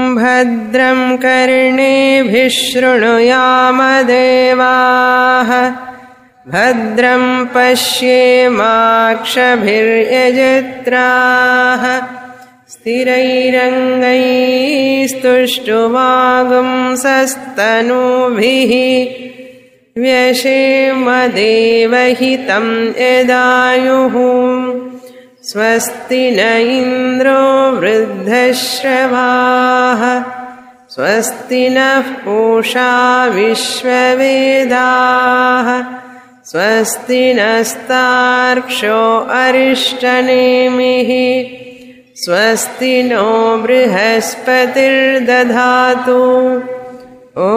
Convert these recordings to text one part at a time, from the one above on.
भद्रं कर्णेभिः शृणुयामदेवाः भद्रं पश्येमाक्षभिर्यजत्राः स्थिरैरङ्गैस्तुष्टुवागुंसस्तनूभिः व्यशेमदेवहितं यदायुः स्वस्ति न इन्द्रो वृद्धश्रवाः स्वस्ति नः पूषा विश्ववेदाः स्वस्ति नस्तार्क्ष्यो अरिष्टनेमिः स्वस्ति नो बृहस्पतिर्दधातु ॐ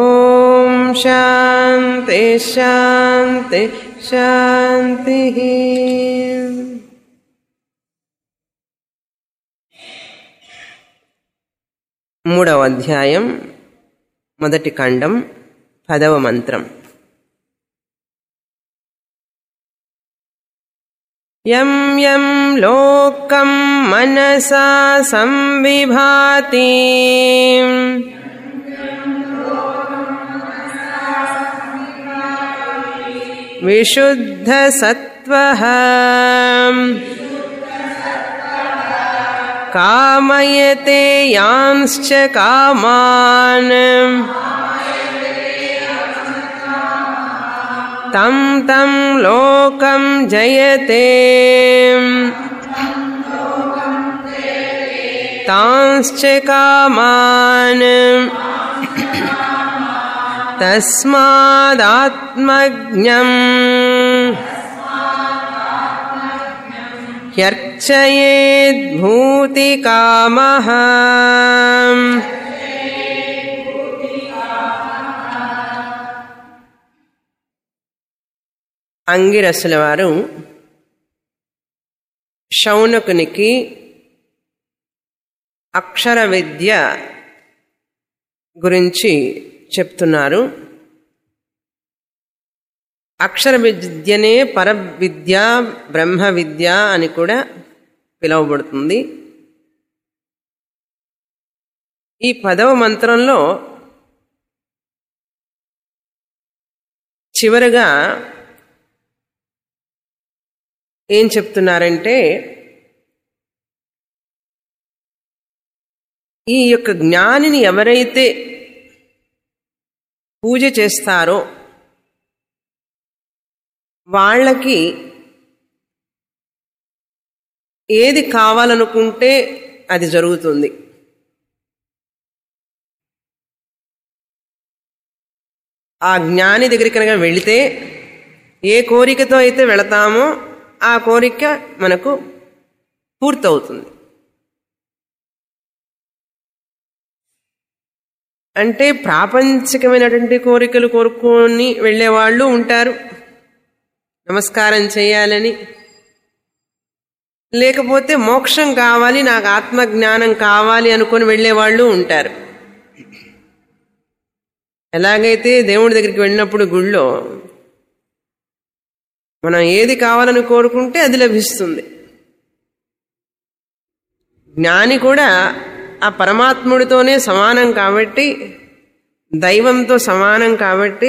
शान्ति शान्ति शान्तिः మూడవ అధ్యాయం మొదటి ఖండం పదవ మంత్రం యం యం లోకం మనసా సంవిభాతి విశుద్ధ సత్వ कामयते यांश्च कामान् तं तं लोकं जयते तांश्च कामान् तस्मादात्मज्ञम् ह्यर्चयेद्भूतिकामः అంగిరసుల వారు శౌనకునికి అక్షర విద్య గురించి చెప్తున్నారు అక్షర విద్యనే పర విద్య బ్రహ్మ విద్య అని కూడా పిలువబడుతుంది ఈ పదవ మంత్రంలో చివరగా ఏం చెప్తున్నారంటే ఈ యొక్క జ్ఞానిని ఎవరైతే పూజ చేస్తారో వాళ్ళకి ఏది కావాలనుకుంటే అది జరుగుతుంది ఆ జ్ఞాని దగ్గరికి కనుక వెళితే ఏ కోరికతో అయితే వెళతామో ఆ కోరిక మనకు పూర్తవుతుంది అంటే ప్రాపంచికమైనటువంటి కోరికలు కోరుకొని వెళ్ళేవాళ్ళు ఉంటారు నమస్కారం చేయాలని లేకపోతే మోక్షం కావాలి నాకు ఆత్మజ్ఞానం కావాలి అనుకొని వెళ్ళేవాళ్ళు ఉంటారు ఎలాగైతే దేవుడి దగ్గరికి వెళ్ళినప్పుడు గుళ్ళో మనం ఏది కావాలని కోరుకుంటే అది లభిస్తుంది జ్ఞాని కూడా ఆ పరమాత్ముడితోనే సమానం కాబట్టి దైవంతో సమానం కాబట్టి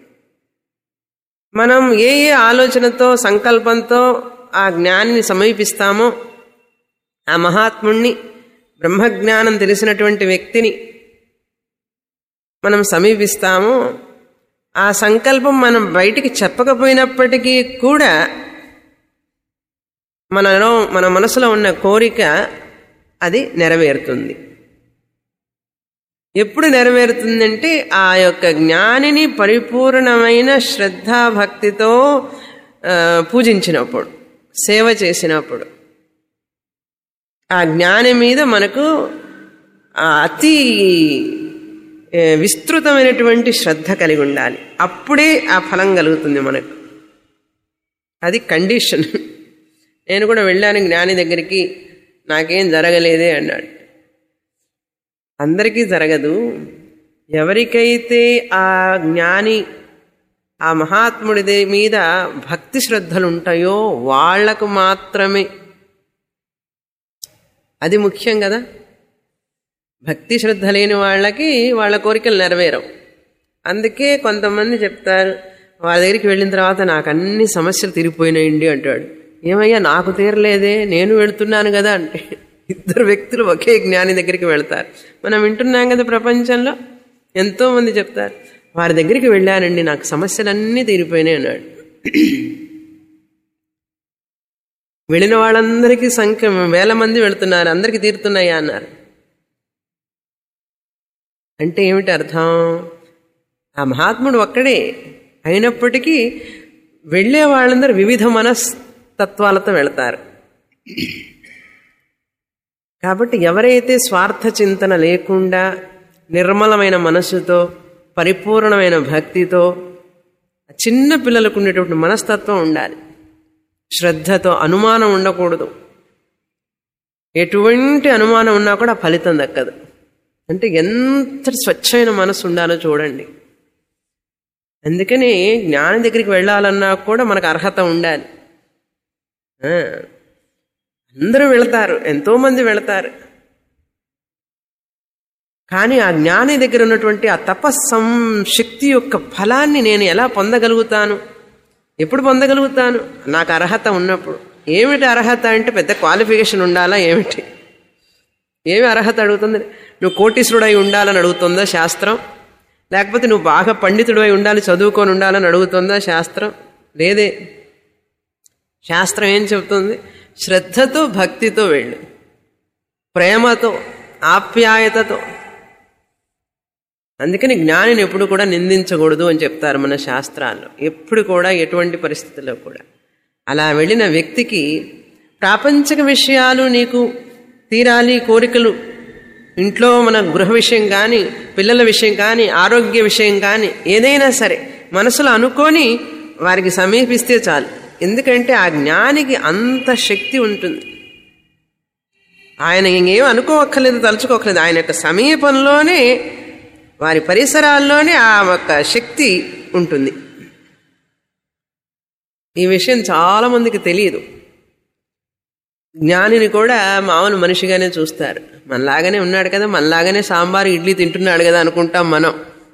మనం ఏ ఏ ఆలోచనతో సంకల్పంతో ఆ జ్ఞానిని సమీపిస్తామో ఆ మహాత్ముణ్ణి బ్రహ్మజ్ఞానం తెలిసినటువంటి వ్యక్తిని మనం సమీపిస్తామో ఆ సంకల్పం మనం బయటికి చెప్పకపోయినప్పటికీ కూడా మనలో మన మనసులో ఉన్న కోరిక అది నెరవేరుతుంది ఎప్పుడు నెరవేరుతుందంటే ఆ యొక్క జ్ఞానిని పరిపూర్ణమైన శ్రద్ధాభక్తితో పూజించినప్పుడు సేవ చేసినప్పుడు ఆ జ్ఞాని మీద మనకు అతి విస్తృతమైనటువంటి శ్రద్ధ కలిగి ఉండాలి అప్పుడే ఆ ఫలం కలుగుతుంది మనకు అది కండిషన్ నేను కూడా వెళ్ళాను జ్ఞాని దగ్గరికి నాకేం జరగలేదే అన్నాడు అందరికీ జరగదు ఎవరికైతే ఆ జ్ఞాని ఆ మహాత్ముడి మీద భక్తి శ్రద్ధలు ఉంటాయో వాళ్లకు మాత్రమే అది ముఖ్యం కదా భక్తి శ్రద్ధ లేని వాళ్ళకి వాళ్ళ కోరికలు నెరవేరవు అందుకే కొంతమంది చెప్తారు వాళ్ళ దగ్గరికి వెళ్ళిన తర్వాత నాకు అన్ని సమస్యలు తీరిపోయినాయండి అంటాడు ఏమయ్యా నాకు తీరలేదే నేను వెళుతున్నాను కదా అంటే ఇద్దరు వ్యక్తులు ఒకే జ్ఞాని దగ్గరికి వెళ్తారు మనం వింటున్నాం కదా ప్రపంచంలో ఎంతో మంది చెప్తారు వారి దగ్గరికి వెళ్ళానండి నాకు సమస్యలన్నీ తీరిపోయినాయి అన్నాడు వెళ్ళిన వాళ్ళందరికీ సంఖ్య వేల మంది వెళుతున్నారు అందరికీ తీరుతున్నాయా అన్నారు అంటే ఏమిటి అర్థం ఆ మహాత్ముడు ఒక్కడే అయినప్పటికీ వెళ్ళే వాళ్ళందరూ వివిధ మనస్తత్వాలతో వెళతారు కాబట్టి ఎవరైతే స్వార్థ చింతన లేకుండా నిర్మలమైన మనస్సుతో పరిపూర్ణమైన భక్తితో చిన్న పిల్లలకు ఉండేటువంటి మనస్తత్వం ఉండాలి శ్రద్ధతో అనుమానం ఉండకూడదు ఎటువంటి అనుమానం ఉన్నా కూడా ఫలితం దక్కదు అంటే ఎంత స్వచ్ఛమైన మనసు ఉండాలో చూడండి అందుకని జ్ఞానం దగ్గరికి వెళ్ళాలన్నా కూడా మనకు అర్హత ఉండాలి ఆ, అందరూ వెళతారు ఎంతోమంది వెళతారు కానీ ఆ జ్ఞాని దగ్గర ఉన్నటువంటి ఆ తపస్సం శక్తి యొక్క ఫలాన్ని నేను ఎలా పొందగలుగుతాను ఎప్పుడు పొందగలుగుతాను నాకు అర్హత ఉన్నప్పుడు ఏమిటి అర్హత అంటే పెద్ద క్వాలిఫికేషన్ ఉండాలా ఏమిటి ఏమి అర్హత అడుగుతుంది నువ్వు కోటీశ్వరుడై ఉండాలని అడుగుతుందా శాస్త్రం లేకపోతే నువ్వు బాగా పండితుడై ఉండాలి చదువుకొని ఉండాలని అడుగుతుందా శాస్త్రం లేదే శాస్త్రం ఏం చెబుతుంది శ్రద్ధతో భక్తితో వెళ్ళు ప్రేమతో ఆప్యాయతతో అందుకని జ్ఞానిని ఎప్పుడు కూడా నిందించకూడదు అని చెప్తారు మన శాస్త్రాల్లో ఎప్పుడు కూడా ఎటువంటి పరిస్థితుల్లో కూడా అలా వెళ్ళిన వ్యక్తికి ప్రాపంచిక విషయాలు నీకు తీరాలి కోరికలు ఇంట్లో మన గృహ విషయం కానీ పిల్లల విషయం కానీ ఆరోగ్య విషయం కానీ ఏదైనా సరే మనసులో అనుకొని వారికి సమీపిస్తే చాలు ఎందుకంటే ఆ జ్ఞానికి అంత శక్తి ఉంటుంది ఆయన ఇంకేం అనుకోవక్కర్లేదు తలుచుకోక్కర్లేదు ఆయన యొక్క సమీపంలోనే వారి పరిసరాల్లోనే ఆ యొక్క శక్తి ఉంటుంది ఈ విషయం చాలా మందికి తెలియదు జ్ఞానిని కూడా మామూలు మనిషిగానే చూస్తారు మనలాగానే ఉన్నాడు కదా మనలాగానే సాంబార్ ఇడ్లీ తింటున్నాడు కదా అనుకుంటాం మనం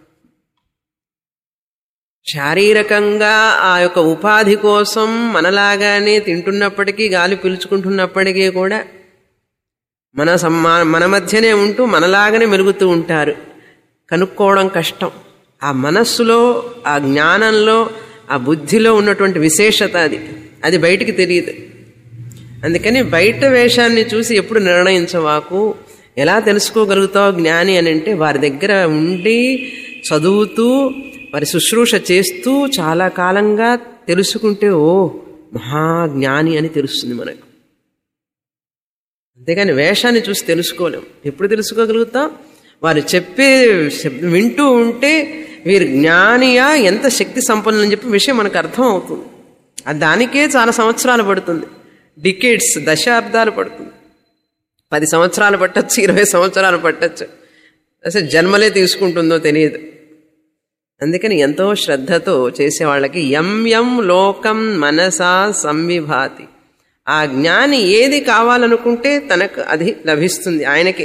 శారీరకంగా ఆ యొక్క ఉపాధి కోసం మనలాగానే తింటున్నప్పటికీ గాలి పీల్చుకుంటున్నప్పటికీ కూడా మన సమ్మా మన మధ్యనే ఉంటూ మనలాగానే మెలుగుతూ ఉంటారు కనుక్కోవడం కష్టం ఆ మనస్సులో ఆ జ్ఞానంలో ఆ బుద్ధిలో ఉన్నటువంటి విశేషత అది అది బయటికి తెలియదు అందుకని బయట వేషాన్ని చూసి ఎప్పుడు నిర్ణయించవాకు ఎలా తెలుసుకోగలుగుతావు జ్ఞాని అని అంటే వారి దగ్గర ఉండి చదువుతూ వారి శుశ్రూష చేస్తూ చాలా కాలంగా తెలుసుకుంటే ఓ మహాజ్ఞాని అని తెలుస్తుంది మనకు అంతేగాని వేషాన్ని చూసి తెలుసుకోలేం ఎప్పుడు తెలుసుకోగలుగుతాం వారు చెప్పే శబ్- వింటూ ఉంటే వీరు జ్ఞానియా ఎంత శక్తి సంపన్నులు అని చెప్పి విషయం మనకు అర్థం అవుతుంది అది దానికే చాలా సంవత్సరాలు పడుతుంది డికేట్స్ దశాబ్దాలు పడుతుంది పది సంవత్సరాలు పట్టచ్చు ఇరవై సంవత్సరాలు పట్టచ్చు అసలు జన్మలే తీసుకుంటుందో తెలియదు అందుకని ఎంతో శ్రద్ధతో చేసే వాళ్ళకి యం యం లోకం మనసా సంవిభాతి ఆ జ్ఞాని ఏది కావాలనుకుంటే తనకు అది లభిస్తుంది ఆయనకే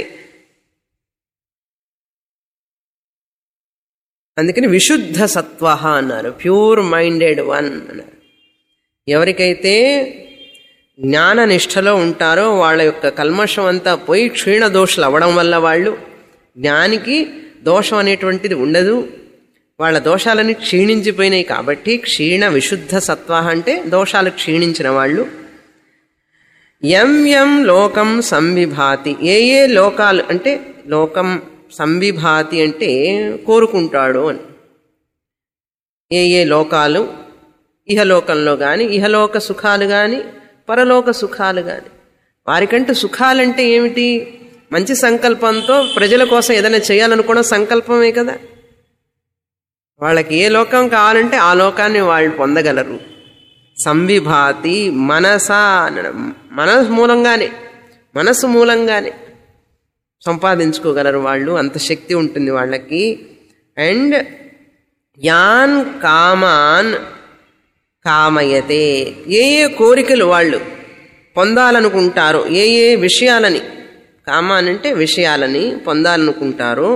అందుకని విశుద్ధ సత్వ అన్నారు ప్యూర్ మైండెడ్ వన్ అన్నారు ఎవరికైతే జ్ఞాన నిష్టలో ఉంటారో వాళ్ళ యొక్క కల్మషం అంతా పోయి క్షీణ దోషులు అవ్వడం వల్ల వాళ్ళు జ్ఞానికి దోషం అనేటువంటిది ఉండదు వాళ్ళ దోషాలన్నీ క్షీణించిపోయినాయి కాబట్టి క్షీణ విశుద్ధ సత్వ అంటే దోషాలు క్షీణించిన వాళ్ళు ఎం ఎం లోకం సంవిభాతి ఏ ఏ లోకాలు అంటే లోకం సంవిభాతి అంటే కోరుకుంటాడు అని ఏ ఏ లోకాలు ఇహలోకంలో కానీ ఇహలోక సుఖాలు కానీ పరలోక సుఖాలు కానీ వారికంటూ సుఖాలంటే ఏమిటి మంచి సంకల్పంతో ప్రజల కోసం ఏదైనా చేయాలనుకోవడం సంకల్పమే కదా వాళ్ళకి ఏ లోకం కావాలంటే ఆ లోకాన్ని వాళ్ళు పొందగలరు సంవిభాతి మనస అనడం మనసు మూలంగానే మనసు మూలంగానే సంపాదించుకోగలరు వాళ్ళు అంత శక్తి ఉంటుంది వాళ్ళకి అండ్ యాన్ కామాన్ కామయతే ఏ ఏ కోరికలు వాళ్ళు పొందాలనుకుంటారో ఏ ఏ విషయాలని కామాన్ అంటే విషయాలని పొందాలనుకుంటారో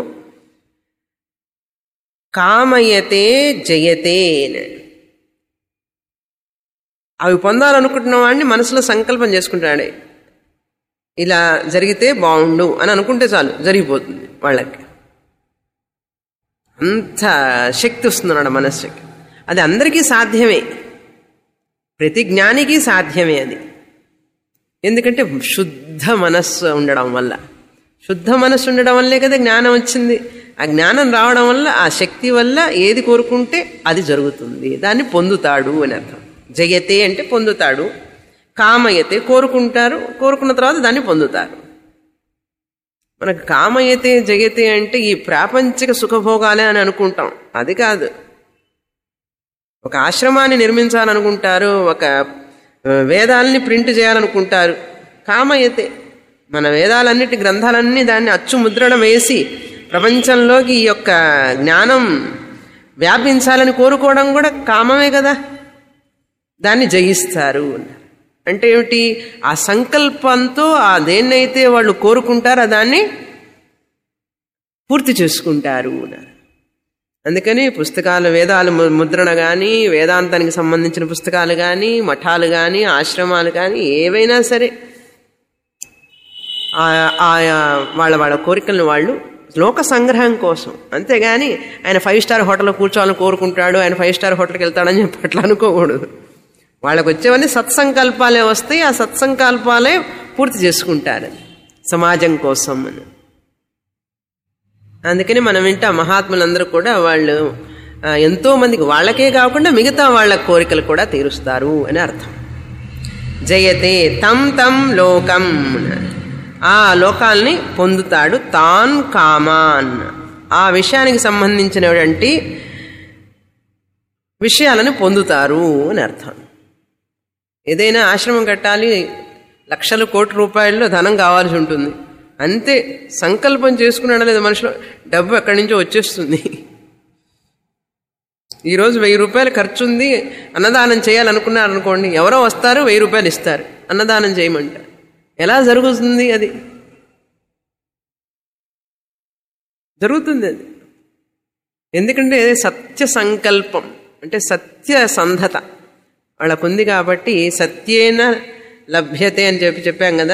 కామయతే జయతే అని. అవి పొందాలనుకుంటున్న వాడిని మనసులో సంకల్పం చేసుకుంటాడు ఇలా జరిగితే బాగుండు అని అనుకుంటే చాలు జరిగిపోతుంది వాళ్ళకి అంత శక్తి వస్తున్నాడు మనస్సుకి అది అందరికీ సాధ్యమే ప్రతి జ్ఞానికి సాధ్యమే అది ఎందుకంటే శుద్ధ మనస్సు ఉండడం వల్ల శుద్ధ మనస్సు ఉండడం వల్లే కదా జ్ఞానం వచ్చింది ఆ జ్ఞానం రావడం వల్ల ఆ శక్తి వల్ల ఏది కోరుకుంటే అది జరుగుతుంది దాన్ని పొందుతాడు అని అర్థం జయతే అంటే పొందుతాడు కామయతే కోరుకుంటారు కోరుకున్న తర్వాత దాన్ని పొందుతారు మనకు కామయతే జగతే అంటే ఈ ప్రాపంచిక సుఖభోగాలే అని అనుకుంటాం అది కాదు ఒక ఆశ్రమాన్ని నిర్మించాలనుకుంటారు ఒక ఆ, వేదాలని ప్రింట్ చేయాలనుకుంటారు కామయతే మన వేదాలన్నిటి గ్రంథాలన్నీ దాన్ని అచ్చు ముద్రణ వేసి ప్రపంచంలోకి ఈ యొక్క జ్ఞానం వ్యాపించాలని కోరుకోవడం కూడా కామమే కదా దాన్ని జయిస్తారు అన్నారు. అంటే ఏమిటి ఆ సంకల్పంతో ఆ దేన్నైతే వాళ్ళు కోరుకుంటారో దాన్ని పూర్తి చేసుకుంటారు అన్నారు అందుకని పుస్తకాలు వేదాలు ము- ముద్రణ కానీ వేదాంతానికి సంబంధించిన పుస్తకాలు కానీ మఠాలు కానీ ఆశ్రమాలు కానీ ఏవైనా సరే ఆ- ఆయా వాళ్ళ వాళ్ళ కోరికలను వాళ్ళు లోక సంగ్రహం కోసం అంతేగాని ఆయన ఫైవ్ స్టార్ హోటల్లో కూర్చోవాలని కోరుకుంటాడు ఆయన ఫైవ్ స్టార్ హోటల్కి వెళ్తాడని చెప్పి అట్లా అనుకోకూడదు వాళ్ళకు వచ్చేవన్నీ సత్సంకల్పాలే వస్తాయి ఆ సత్సంకల్పాలే పూర్తి చేసుకుంటారు సమాజం కోసం అని అందుకని మనం వింటా మహాత్ములందరూ కూడా వాళ్ళు ఆ, ఎంతో మందికి వాళ్ళకే కాకుండా మిగతా వాళ్ళ కోరికలు కూడా తీరుస్తారు అని అర్థం జయతే తం తం లోకం ఆ లోకాల్ని పొందుతాడు తాన్ కామాన్ ఆ విషయానికి సంబంధించినటువంటి విషయాలను పొందుతారు అని అర్థం ఏదైనా ఆశ్రమం కట్టాలి లక్షల కోట్ల రూపాయల్లో ధనం కావాల్సి ఉంటుంది అంతే సంకల్పం చేసుకున్నాడు లేదా మనుషులు డబ్బు ఎక్కడి నుంచో వచ్చేస్తుంది ఈరోజు వెయ్యి రూపాయలు ఖర్చు ఉంది అన్నదానం చేయాలనుకున్నారు అనుకోండి ఎవరో వస్తారు వెయ్యి రూపాయలు ఇస్తారు అన్నదానం చేయమంటారు ఎలా జరుగుతుంది అది జరుగుతుంది అది ఎందుకంటే సత్య సంకల్పం అంటే సత్య సంధత వాళ్ళకుంది కాబట్టి సత్యేన లభ్యతే అని చెప్పి చెప్పాం కదా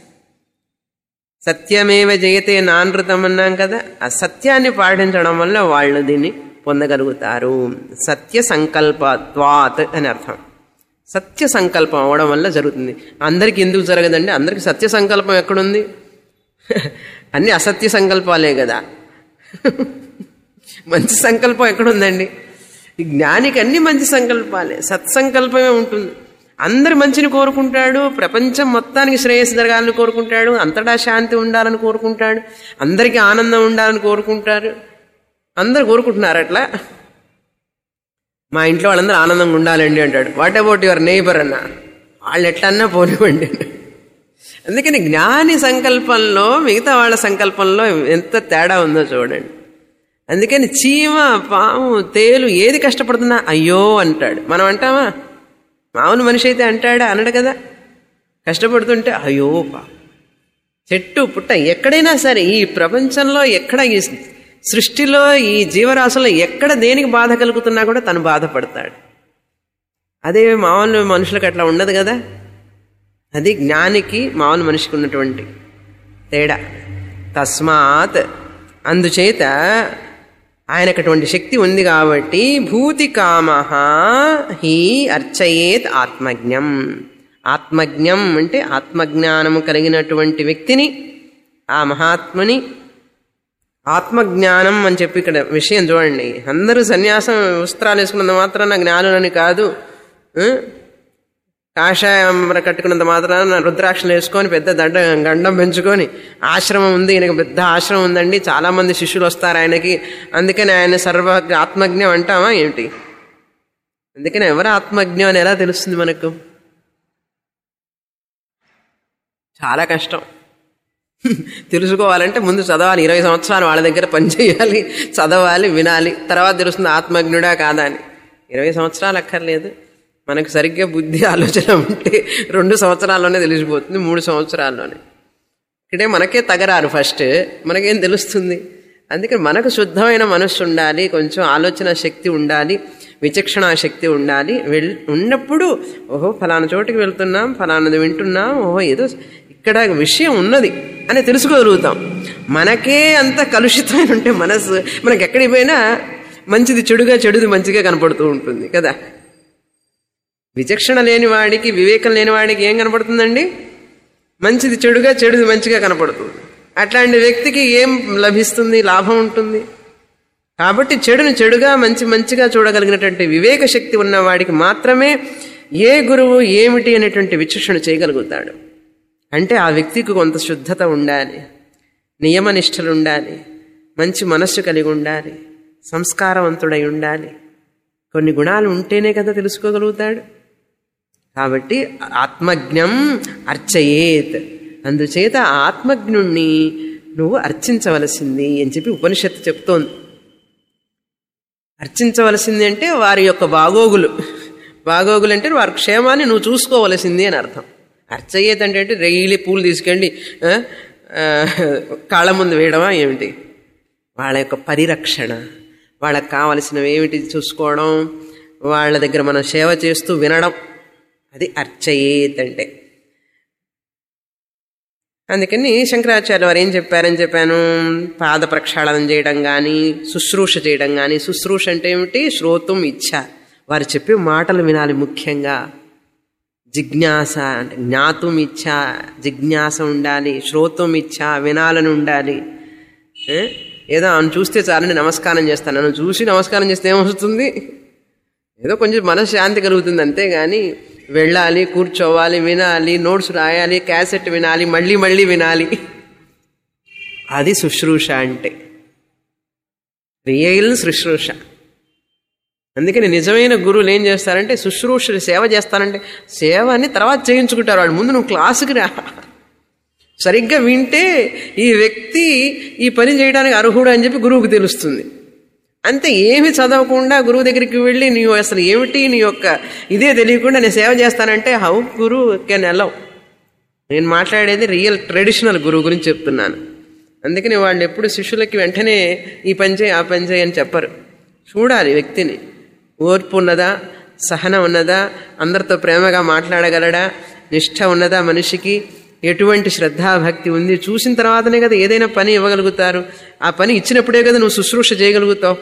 సత్యమేవ జయతే నానృతం అన్నాం కదా ఆ సత్యాన్ని పాటించడం వల్ల వాళ్ళు దీన్ని పొందగలుగుతారు సత్య సంకల్పత్వాత్ అని అర్థం సత్య సంకల్పం అవడం వల్ల జరుగుతుంది అందరికి ఎందుకు జరగదండి అందరికి సత్య సంకల్పం ఎక్కడుంది అన్ని అసత్య సంకల్పాలే కదా మంచి సంకల్పం ఎక్కడుందండి ఈ జ్ఞానికి అన్ని మంచి సంకల్పాలే సత్సంకల్పమే ఉంటుంది అందరి మంచిని కోరుకుంటాడు ప్రపంచం మొత్తానికి శ్రేయస్సు జరగాలని కోరుకుంటాడు అంతటా శాంతి ఉండాలని కోరుకుంటాడు అందరికీ ఆనందం ఉండాలని కోరుకుంటారు అందరు కోరుకుంటున్నారు అట్లా మా ఇంట్లో వాళ్ళందరూ ఆనందంగా ఉండాలండి అంటాడు వాట్ అబౌట్ యువర్ నైబర్ అన్న వాళ్ళు ఎట్లన్నా పోనివ్వండి అందుకని జ్ఞాని సంకల్పంలో మిగతా వాళ్ళ సంకల్పంలో ఎంత తేడా ఉందో చూడండి అందుకని చీమ పాము తేలు ఏది కష్టపడుతున్నా అయ్యో అంటాడు మనం అంటామా మామూలు మనిషి అయితే అంటాడా అనడు కదా కష్టపడుతుంటే అయ్యో పా చెట్టు పుట్ట ఎక్కడైనా సరే ఈ ప్రపంచంలో ఎక్కడ ఈ సృష్టిలో ఈ జీవరాశుల్లో ఎక్కడ దేనికి బాధ కలుగుతున్నా కూడా తను బాధపడతాడు అదే మామూలు మనుషులకు అట్లా ఉండదు కదా అది జ్ఞానికి మామూలు మనిషికి ఉన్నటువంటి తేడా తస్మాత్ అందుచేత ఆయనకు అటువంటి శక్తి ఉంది కాబట్టి భూతి కామ హి అర్చయేత్ ఆత్మజ్ఞం ఆత్మజ్ఞం అంటే ఆత్మజ్ఞానము కలిగినటువంటి వ్యక్తిని ఆ మహాత్ముని ఆత్మజ్ఞానం అని చెప్పి ఇక్కడ విషయం చూడండి అందరూ సన్యాసం వస్త్రాలు వేసుకున్నంత మాత్రాన జ్ఞానులని కాదు ఆ? కాషాయం కట్టుకున్నంత మాత్రాన రుద్రాక్షలు వేసుకొని పెద్ద దండ గండం పెంచుకొని ఆశ్రమం ఉంది ఈయనకు పెద్ద ఆశ్రమం ఉందండి చాలా మంది శిష్యులు వస్తారు ఆయనకి అందుకని ఆయన సర్వ ఆత్మజ్ఞం అంటామా ఏమిటి అందుకని ఎవరు ఆత్మజ్ఞం అని ఎలా తెలుస్తుంది మనకు చాలా కష్టం తెలుసుకోవాలంటే ముందు చదవాలి ఇరవై సంవత్సరాలు వాళ్ళ దగ్గర పనిచేయాలి చదవాలి వినాలి తర్వాత తెలుస్తుంది ఆత్మజ్ఞుడా కాదా అని ఇరవై సంవత్సరాలు అక్కర్లేదు మనకు సరిగ్గా బుద్ధి ఆలోచన ఉంటే రెండు సంవత్సరాల్లోనే తెలిసిపోతుంది మూడు సంవత్సరాల్లోనే ఇక్కడే మనకే తగరారు ఫస్ట్ మనకేం తెలుస్తుంది అందుకని మనకు శుద్ధమైన మనస్సు ఉండాలి కొంచెం ఆలోచన శక్తి ఉండాలి విచక్షణ శక్తి ఉండాలి వెళ్ ఉన్నప్పుడు ఓహో ఫలానా చోటికి వెళ్తున్నాం ఫలానది వింటున్నాం ఓహో ఏదో ఇక్కడ విషయం ఉన్నది అని తెలుసుకోగలుగుతాం మనకే అంత కలుషితమైన ఉంటే మనస్సు మనకి ఎక్కడికి పోయినా మంచిది చెడుగా చెడుది మంచిగా కనపడుతూ ఉంటుంది కదా విచక్షణ లేని వాడికి వివేకం లేని వాడికి ఏం కనపడుతుందండి మంచిది చెడుగా చెడుది మంచిగా కనపడుతుంది అట్లాంటి వ్యక్తికి ఏం లభిస్తుంది లాభం ఉంటుంది కాబట్టి చెడును చెడుగా మంచి మంచిగా చూడగలిగినటువంటి వివేక శక్తి ఉన్న వాడికి మాత్రమే ఏ గురువు ఏమిటి అనేటువంటి విచక్షణ చేయగలుగుతాడు అంటే ఆ వ్యక్తికి కొంత శుద్ధత ఉండాలి నియమనిష్టలు ఉండాలి మంచి మనస్సు కలిగి ఉండాలి సంస్కారవంతుడై ఉండాలి కొన్ని గుణాలు ఉంటేనే కదా తెలుసుకోగలుగుతాడు కాబట్టి ఆత్మజ్ఞం అర్చయేత్ అందుచేత ఆ ఆత్మజ్ఞుణ్ణి నువ్వు అర్చించవలసింది అని చెప్పి ఉపనిషత్తు చెప్తోంది అర్చించవలసింది అంటే వారి యొక్క బాగోగులు బాగోగులు అంటే వారి క్షేమాన్ని నువ్వు చూసుకోవలసింది అని అర్థం అర్చయ్యేది అంటే అంటే రైలి పూలు తీసుకెళ్ళి ఆ, ఆ, కాళ్ళ ముందు వేయడమా ఏమిటి వాళ్ళ యొక్క పరిరక్షణ వాళ్ళకి కావలసినవి ఏమిటి చూసుకోవడం వాళ్ళ దగ్గర మనం సేవ చేస్తూ వినడం అది అర్చయేత్ అంటే అందుకని శంకరాచార్య వారు ఏం చెప్పారని చెప్పాను పాద ప్రక్షాళనం చేయడం కానీ శుశ్రూష చేయడం కానీ శుశ్రూష అంటే ఏమిటి శ్రోతం ఇచ్ఛ వారు చెప్పే మాటలు వినాలి ముఖ్యంగా జిజ్ఞాస అంటే జ్ఞాతం ఇచ్చ జిజ్ఞాస ఉండాలి శ్రోతం ఇచ్చ వినాలని ఉండాలి ఏ? ఏదో ఆమెను చూస్తే చాలని నమస్కారం చేస్తాను నన్ను చూసి నమస్కారం చేస్తే ఏమొస్తుంది ఏదో కొంచెం మనశ్శాంతి కలుగుతుంది అంతేగాని వెళ్ళాలి కూర్చోవాలి వినాలి నోట్స్ రాయాలి క్యాసెట్ వినాలి మళ్ళీ మళ్ళీ వినాలి అది శుశ్రూష అంటే రియల్ శుశ్రూష అందుకని నిజమైన గురువులు ఏం చేస్తారంటే శుశ్రూష సేవ చేస్తారంటే సేవని తర్వాత చేయించుకుంటారు వాడు ముందు నువ్వు క్లాసుకి రా సరిగ్గా వింటే ఈ వ్యక్తి ఈ పని చేయడానికి అర్హుడు అని చెప్పి గురువుకు తెలుస్తుంది అంతే ఏమి చదవకుండా గురువు దగ్గరికి వెళ్ళి నీవు అసలు ఏమిటి నీ యొక్క ఇదే తెలియకుండా నేను సేవ చేస్తానంటే హౌ గురు కెన్ అలౌ నేను మాట్లాడేది రియల్ ట్రెడిషనల్ గురువు గురించి చెప్తున్నాను అందుకని వాళ్ళు ఎప్పుడు శిష్యులకి వెంటనే ఈ పని చేయి ఆ పని చేయి అని చెప్పరు చూడాలి వ్యక్తిని ఓర్పు ఉన్నదా సహనం ఉన్నదా అందరితో ప్రేమగా మాట్లాడగలడా నిష్ఠ ఉన్నదా మనిషికి ఎటువంటి శ్రద్ధాభక్తి ఉంది చూసిన తర్వాతనే కదా ఏదైనా పని ఇవ్వగలుగుతారు ఆ పని ఇచ్చినప్పుడే కదా నువ్వు శుశ్రూష చేయగలుగుతావు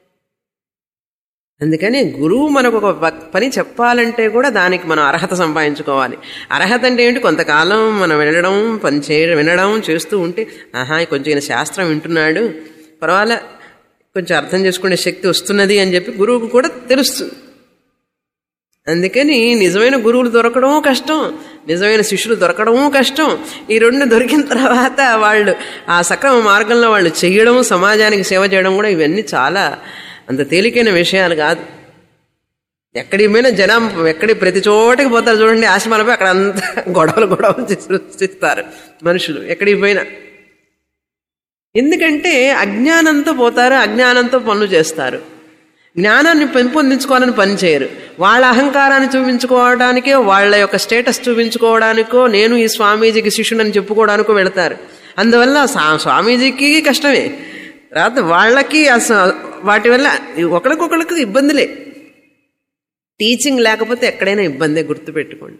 అందుకని గురువు మనకు ఒక ప- పని చెప్పాలంటే కూడా దానికి మనం అర్హత సంపాదించుకోవాలి అర్హత అంటే ఏంటి కొంతకాలం మనం వెళ్ళడం పని చేయడం వినడం చేస్తూ ఉంటే ఆహా కొంచెం ఈయన శాస్త్రం వింటున్నాడు పర్వాలే కొంచెం అర్థం చేసుకునే శక్తి వస్తున్నది అని చెప్పి గురువుకు కూడా తెలుస్తుంది అందుకని నిజమైన గురువులు దొరకడము కష్టం నిజమైన శిష్యులు దొరకడము కష్టం ఈ రెండు దొరికిన తర్వాత వాళ్ళు ఆ సక్రమ మార్గంలో వాళ్ళు చేయడం సమాజానికి సేవ చేయడం కూడా ఇవన్నీ చాలా అంత తేలికైన విషయాలు కాదు ఎక్కడికి పోయినా జనం ఎక్కడి ప్రతి చోటకి పోతారు చూడండి ఆశ్రమాలపై అక్కడ అంతా గొడవలు గొడవలు చేసి సృష్టిస్తారు మనుషులు ఎక్కడికి పోయినా ఎందుకంటే అజ్ఞానంతో పోతారు అజ్ఞానంతో పనులు చేస్తారు జ్ఞానాన్ని పెంపొందించుకోవాలని పని చేయరు వాళ్ళ అహంకారాన్ని చూపించుకోవడానికో వాళ్ళ యొక్క స్టేటస్ చూపించుకోవడానికో నేను ఈ స్వామీజీకి శిష్యుడని చెప్పుకోవడానికో వెళతారు అందువల్ల స్వా- స్వామీజీకి కష్టమే తర్వాత వాళ్ళకి అస- వాటి వల్ల ఒకరికొకరికి ఇబ్బందులే టీచింగ్ లేకపోతే ఎక్కడైనా ఇబ్బందే గుర్తుపెట్టుకోండి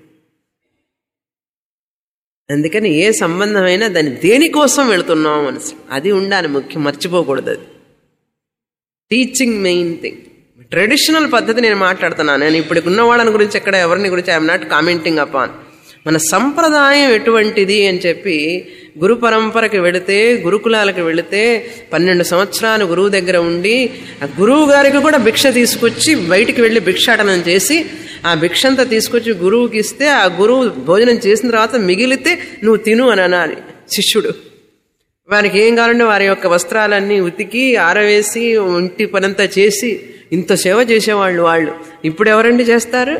అందుకని ఏ సంబంధమైనా దాన్ని దేనికోసం వెళుతున్నాం మనసు అది ఉండాలి ముఖ్యం మర్చిపోకూడదు అది టీచింగ్ మెయిన్ థింగ్ ట్రెడిషనల్ పద్ధతి నేను మాట్లాడుతున్నాను నేను ఇప్పుడు ఉన్న వాళ్ళని గురించి ఎక్కడ ఎవరిని గురించి ఐఎమ్ నాట్ కామెంటింగ్ అపాన్ మన సంప్రదాయం ఎటువంటిది అని చెప్పి గురు పరంపరకి వెళితే గురుకులాలకు వెళితే పన్నెండు సంవత్సరాలు గురువు దగ్గర ఉండి ఆ గురువు గారికి కూడా భిక్ష తీసుకొచ్చి బయటికి వెళ్ళి భిక్షాటనం చేసి ఆ భిక్ష అంతా తీసుకొచ్చి గురువుకి ఇస్తే ఆ గురువు భోజనం చేసిన తర్వాత మిగిలితే నువ్వు తిను అని అనాలి శిష్యుడు వారికి ఏం కావాలంటే వారి యొక్క వస్త్రాలన్నీ ఉతికి ఆరవేసి ఒంటి పనంతా చేసి ఇంత సేవ చేసేవాళ్ళు వాళ్ళు ఇప్పుడు ఎవరండి చేస్తారు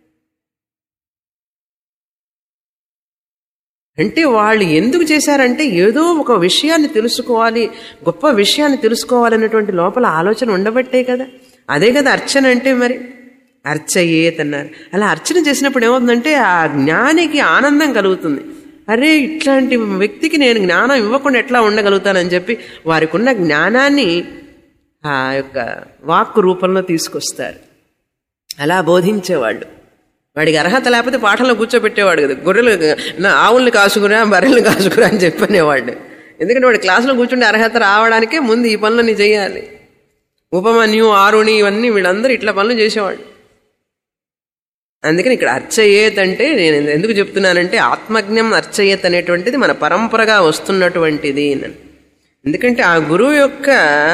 అంటే వాళ్ళు ఎందుకు చేశారంటే ఏదో ఒక విషయాన్ని తెలుసుకోవాలి గొప్ప విషయాన్ని తెలుసుకోవాలనేటువంటి లోపల ఆలోచన ఉండబట్టే కదా అదే కదా అర్చన అంటే మరి అర్చయేత్ అన్నారు అలా అర్చన చేసినప్పుడు ఏమవుతుందంటే ఆ జ్ఞానికి ఆనందం కలుగుతుంది అరే ఇట్లాంటి వ్యక్తికి నేను జ్ఞానం ఇవ్వకుండా ఎట్లా ఉండగలుగుతానని చెప్పి వారికి ఉన్న జ్ఞానాన్ని ఆ యొక్క వాక్కు రూపంలో తీసుకొస్తారు అలా బోధించేవాళ్ళు వాడికి అర్హత లేకపోతే పాఠంలో కూర్చోబెట్టేవాడు కదా గొర్రెలు నా ఆవుల్ని కాసుకురా బర్రెల్ని కాసుకురా అని చెప్పనేవాడు ఎందుకంటే వాడి క్లాసులో కూర్చుంటే అర్హత రావడానికే ముందు ఈ పనులన్నీ చేయాలి ఉపమన్యు ఆరుణి ఇవన్నీ వీళ్ళందరూ ఇట్లా పనులు చేసేవాళ్ళు అందుకని ఇక్కడ అర్చయేత్ అంటే నేను ఎందుకు చెప్తున్నానంటే ఆత్మజ్ఞం అర్చయేత్ అనేటువంటిది మన పరంపరగా వస్తున్నటువంటిది అని ఎందుకంటే ఆ గురువు యొక్క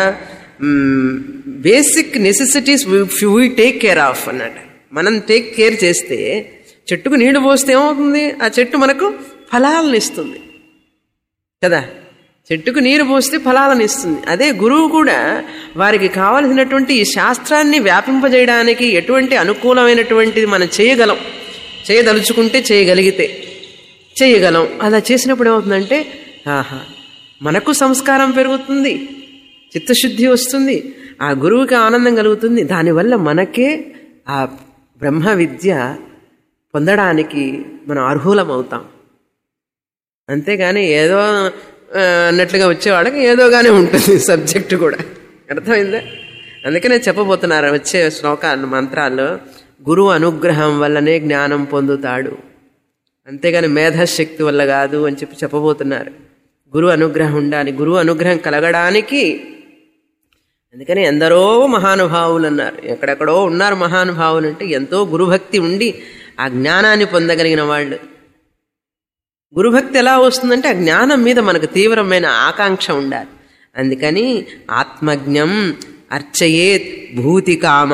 basic necessities we take care of అన్నట్టు మనం టేక్ కేర్ చేస్తే చెట్టుకు నీళ్లు పోస్తే ఏమవుతుంది ఆ చెట్టు మనకు ఫలాలను ఇస్తుంది కదా చెట్టుకు నీరు పోస్తే ఫలాలను ఇస్తుంది అదే గురువు కూడా వారికి కావలసినటువంటి ఈ శాస్త్రాన్ని వ్యాపింపజేయడానికి ఎటువంటి అనుకూలమైనటువంటిది మనం చేయగలం చేయదలుచుకుంటే చేయగలిగితే చేయగలం అలా చేసినప్పుడు ఏమవుతుందంటే ఆహా మనకు సంస్కారం పెరుగుతుంది చిత్తశుద్ధి వస్తుంది ఆ గురువుకి ఆనందం కలుగుతుంది దానివల్ల మనకే ఆ బ్రహ్మ విద్య పొందడానికి మనం అర్హులం అవుతాం అంతేగాని ఏదో ఆ, అన్నట్లుగా వచ్చేవాళ్ళకి ఏదోగానే ఉంటుంది సబ్జెక్టు కూడా అర్థమైందా అందుకనే చెప్పబోతున్నారు వచ్చే శ్లోకాలు మంత్రాల్లో గురువు అనుగ్రహం వల్లనే జ్ఞానం పొందుతాడు అంతేగాని మేధశక్తి వల్ల కాదు అని చెప్పి చెప్పబోతున్నారు గురువు అనుగ్రహం ఉండాలి గురువు అనుగ్రహం కలగడానికి అందుకని ఎందరో మహానుభావులు అన్నారు ఎక్కడెక్కడో ఉన్నారు మహానుభావులు అంటే ఎంతో గురుభక్తి ఉండి ఆ జ్ఞానాన్ని పొందగలిగిన వాళ్ళు గురుభక్తి ఎలా వస్తుందంటే ఆ జ్ఞానం మీద మనకు తీవ్రమైన ఆకాంక్ష ఉండాలి అందుకని ఆత్మజ్ఞం అర్చయేత్ భూతి కామ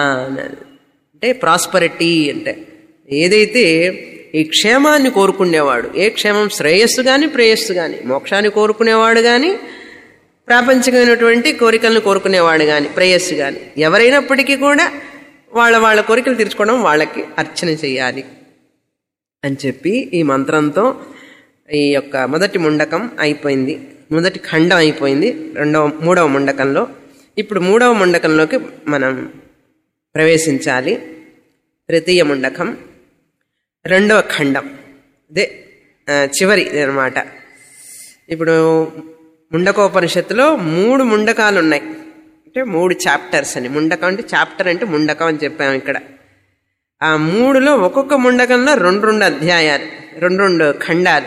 అంటే ప్రాస్పరిటీ అంటే ఏదైతే ఈ క్షేమాన్ని కోరుకునేవాడు ఏ క్షేమం శ్రేయస్సు కానీ ప్రేయస్సు కానీ మోక్షాన్ని కోరుకునేవాడు కానీ ప్రాపంచికమైనటువంటి కోరికలను కోరుకునేవాడు కానీ ప్రేయస్సు కానీ ఎవరైనప్పటికీ కూడా వాళ్ళ వాళ్ళ కోరికలు తీర్చుకోవడం వాళ్ళకి అర్చన చేయాలి అని చెప్పి ఈ మంత్రంతో ఈ యొక్క మొదటి ముండకం అయిపోయింది మొదటి ఖండం అయిపోయింది రెండవ మూడవ ముండకంలో ఇప్పుడు మూడవ ముండకంలోకి మనం ప్రవేశించాలి తృతీయ ముండకం రెండవ ఖండం అదే ఆ, చివరి అనమాట ఇప్పుడు ముండకోపనిషత్తులో మూడు ముండకాలు ఉన్నాయి అంటే మూడు చాప్టర్స్ అని ముండకం అంటే చాప్టర్ అంటే ముండకం అని చెప్పాము ఇక్కడ ఆ మూడులో ఒక్కొక్క ముండకంలో రెండు రెండు అధ్యాయాలు రెండు రెండు ఖండాలు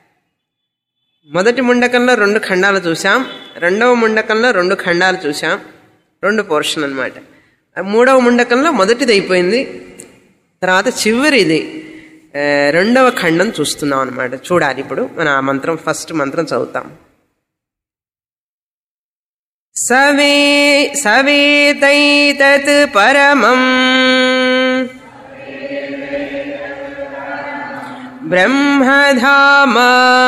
మొదటి ముండకంలో రెండు ఖండాలు చూసాం రెండవ ముండకంలో రెండు ఖండాలు చూసాం రెండు పోర్షన్ అనమాట మూడవ ముండకంలో మొదటిది అయిపోయింది తర్వాత చివరిది ఆ, రెండవ ఖండం చూస్తున్నాం అనమాట చూడాలి ఇప్పుడు మన ఆ మంత్రం ఫస్ట్ మంత్రం చదువుతాం సవే సవేతైతత్ పరమం బ్రహ్మధామ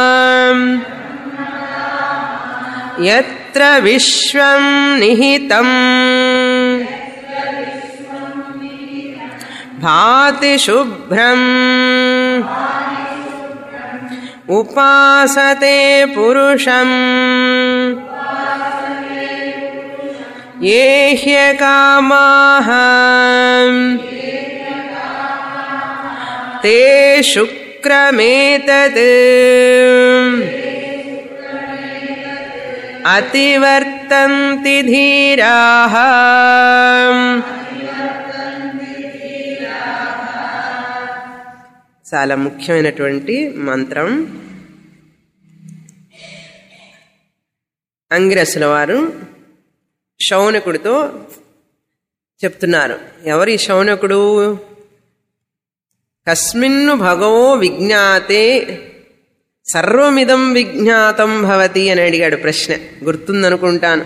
యత్ర విశ్వం నిహితం భాతి శుభ్రం ఉపాసతే పురుషం ఏ హ్యకామాః ते शुक्रमेतत् अतिवर्तन्ति धीराः చాలా ముఖ్యమైనటువంటి మంత్రం అంగిరసుల వారు శౌనకుడితో చెప్తున్నారు ఎవరి శౌనకుడు కస్మిన్ను భగవో విజ్ఞాతే సర్వమిదం విజ్ఞాతం భవతి అని అడిగాడు ప్రశ్న గుర్తుందనుకుంటాను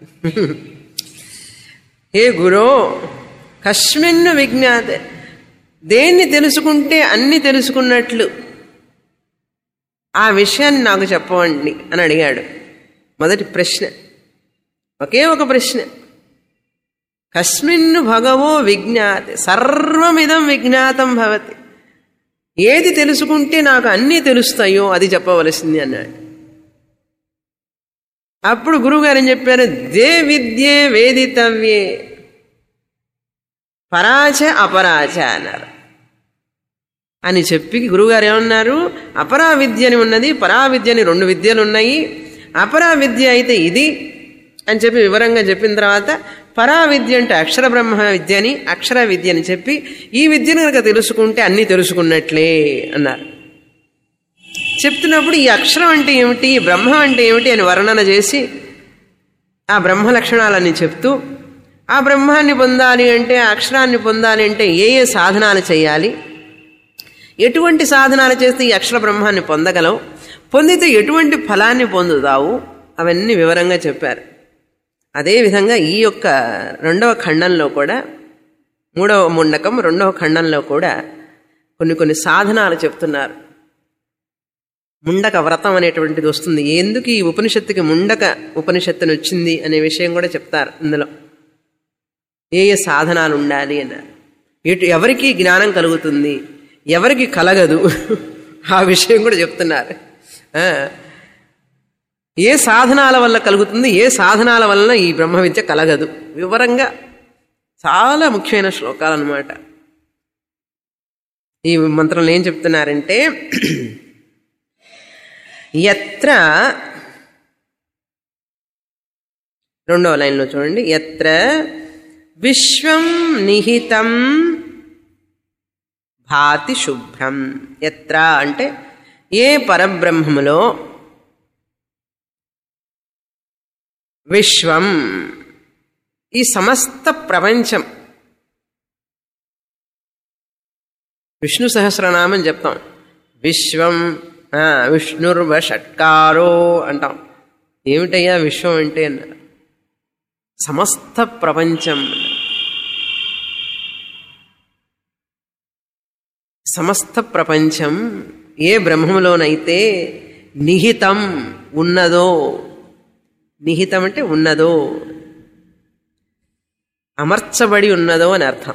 ఏ గురో కస్మిన్ను విజ్ఞాతే దేన్ని తెలుసుకుంటే అన్ని తెలుసుకున్నట్లు ఆ విషయాన్ని నాకు చెప్పవండి అని అడిగాడు మొదటి ప్రశ్న ఒకే ఒక ప్రశ్న కస్మిన్ను భగవో విజ్ఞాతి సర్వమిదం విజ్ఞాతం భవతి ఏది తెలుసుకుంటే నాకు అన్నీ తెలుస్తాయో అది చెప్పవలసింది అన్నాడు అప్పుడు గురువుగారు ఏం చెప్పారు దే విద్యే వేదితవ్యే పరాచ అపరాచ అన్నారు అని చెప్పి గురువుగారు ఏమన్నారు అపరా విద్య అని ఉన్నది పరా విద్య అని రెండు విద్యలు ఉన్నాయి అపరా విద్య అయితే ఇది అని చెప్పి వివరంగా చెప్పిన తర్వాత పరా విద్య అంటే అక్షర బ్రహ్మ విద్య అని అక్షర విద్య అని చెప్పి ఈ విద్యను కనుక తెలుసుకుంటే అన్నీ తెలుసుకున్నట్లే అన్నారు చెప్తున్నప్పుడు ఈ అక్షరం అంటే ఏమిటి ఈ బ్రహ్మ అంటే ఏమిటి అని వర్ణన చేసి ఆ బ్రహ్మ లక్షణాలన్నీ చెప్తూ ఆ బ్రహ్మాన్ని పొందాలి అంటే ఆ అక్షరాన్ని పొందాలి అంటే ఏ ఏ సాధనాలు చేయాలి ఎటువంటి సాధనాలు చేస్తే ఈ అక్షర బ్రహ్మాన్ని పొందగలవు పొందితే ఎటువంటి ఫలాన్ని పొందుతావు అవన్నీ వివరంగా చెప్పారు అదేవిధంగా ఈ యొక్క రెండవ ఖండంలో కూడా మూడవ ముండకం రెండవ ఖండంలో కూడా కొన్ని కొన్ని సాధనాలు చెప్తున్నారు ముండక వ్రతం అనేటువంటిది వస్తుంది ఎందుకు ఈ ఉపనిషత్తుకి ముండక ఉపనిషత్తుని వచ్చింది అనే విషయం కూడా చెప్తారు ఇందులో ఏ ఏ సాధనాలు ఉండాలి అన్నారు ఎటు ఎవరికి జ్ఞానం కలుగుతుంది ఎవరికి కలగదు ఆ విషయం కూడా చెప్తున్నారు ఆ, ఏ సాధనాల వల్ల కలుగుతుంది ఏ సాధనాల వలన ఈ బ్రహ్మ విద్య కలగదు వివరంగా చాలా ముఖ్యమైన శ్లోకాలు అన్నమాట ఈ మంత్రంలో ఏం చెప్తున్నారంటే ఎత్ర రెండవ లైన్లో చూడండి ఎత్ర విశ్వం నిహితం భాతి శుభ్రం ఎత్ర అంటే ఏ పరబ్రహ్మములో విశ్వం ఈ సమస్త ప్రపంచం విష్ణు సహస్రనామం చెప్తాం విశ్వం ఆ, విష్ణుర్వ షట్కారో అంటాం ఏమిటయ్యా విశ్వం అంటే అన్నారు సమస్త ప్రపంచం సమస్త ప్రపంచం ఏ బ్రహ్మములోనైతే నిహితం ఉన్నదో నిహితం అంటే ఉన్నదో అమర్చబడి ఉన్నదో అని అర్థం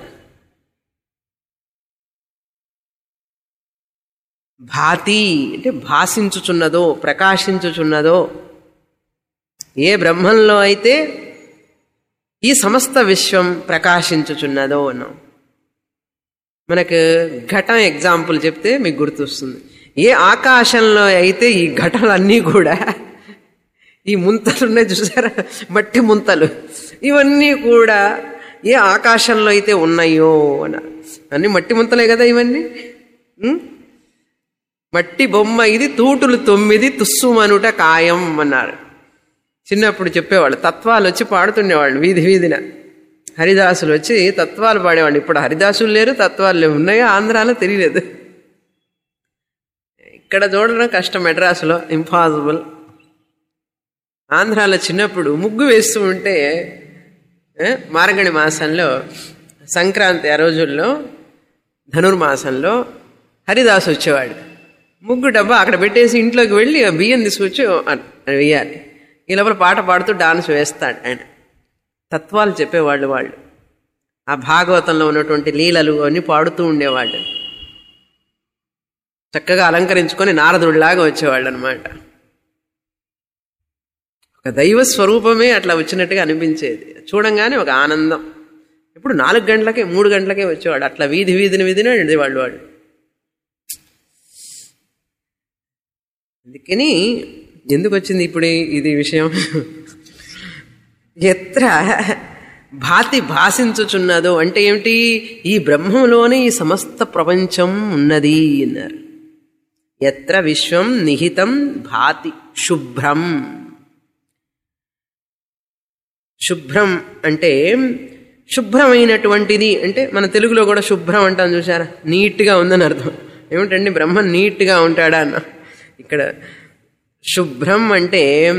భాతి అంటే భాషించుచున్నదో ప్రకాశించుచున్నదో ఏ బ్రహ్మంలో అయితే ఈ సమస్త విశ్వం ప్రకాశించుచున్నదో అన్నాం మనకు ఘటం ఎగ్జాంపుల్ చెప్తే మీకు గుర్తొస్తుంది ఏ ఆకాశంలో అయితే ఈ ఘటాలన్నీ కూడా ఈ ముంతలు ఉన్నాయి చూసారా మట్టి ముంతలు ఇవన్నీ కూడా ఏ ఆకాశంలో అయితే ఉన్నాయో అన్న అన్ని మట్టి ముంతలే కదా ఇవన్నీ ఉం? మట్టి బొమ్మ ఇది తూటులు తొమ్మిది తుస్సుమనుట కాయం అన్నారు చిన్నప్పుడు చెప్పేవాళ్ళు తత్వాలు వచ్చి పాడుతుండేవాళ్ళు వీధి వీధిన హరిదాసులు వచ్చి తత్వాలు పాడేవాళ్ళు ఇప్పుడు హరిదాసులు లేరు తత్వాలు లేవు ఉన్నాయో ఆంధ్రాలో తెలియలేదు ఇక్కడ చూడడం కష్టం మెడ్రాసులో ఇంపాసిబుల్ ఆంధ్రాలో చిన్నప్పుడు ముగ్గు వేస్తూ ఉంటే ఏ, మార్గణి మాసంలో సంక్రాంతి ఆ రోజుల్లో ధనుర్మాసంలో హరిదాసు వచ్చేవాడు ముగ్గు డబ్బా అక్కడ పెట్టేసి ఇంట్లోకి వెళ్ళి ఆ బియ్యం తీసుకొచ్చి అ- వేయాలి ఈ లోపల పాట పాడుతూ డాన్స్ వేస్తాడు ఆయన తత్వాలు చెప్పేవాళ్ళు వాళ్ళు ఆ భాగవతంలో ఉన్నటువంటి లీలలు అన్నీ పాడుతూ ఉండేవాళ్ళు చక్కగా అలంకరించుకొని నారదుడిలాగా వచ్చేవాళ్ళు అనమాట ఒక దైవ స్వరూపమే అట్లా వచ్చినట్టుగా అనిపించేది చూడంగానే ఒక ఆనందం ఇప్పుడు నాలుగు గంటలకే మూడు గంటలకే వచ్చేవాడు అట్లా వీధి వీధిని వీధిని వెళ్ళేవాళ్ళు వాడు అందుకని ఎందుకు వచ్చింది ఇప్పుడు ఇది విషయం ఎత్ర భాతి భాషించుచున్నదో అంటే ఏమిటి ఈ బ్రహ్మంలోనే ఈ సమస్త ప్రపంచం ఉన్నది అన్నారు ఎత్ర విశ్వం నిహితం భాతి శుభ్రం శుభ్రం అంటే శుభ్రమైనటువంటిది అంటే మన తెలుగులో కూడా శుభ్రం అంటాం చూసారా నీట్గా ఉందని అర్థం ఏమిటండి బ్రహ్మ నీట్గా ఉంటాడా అన్న ఇక్కడ శుభ్రం అంటే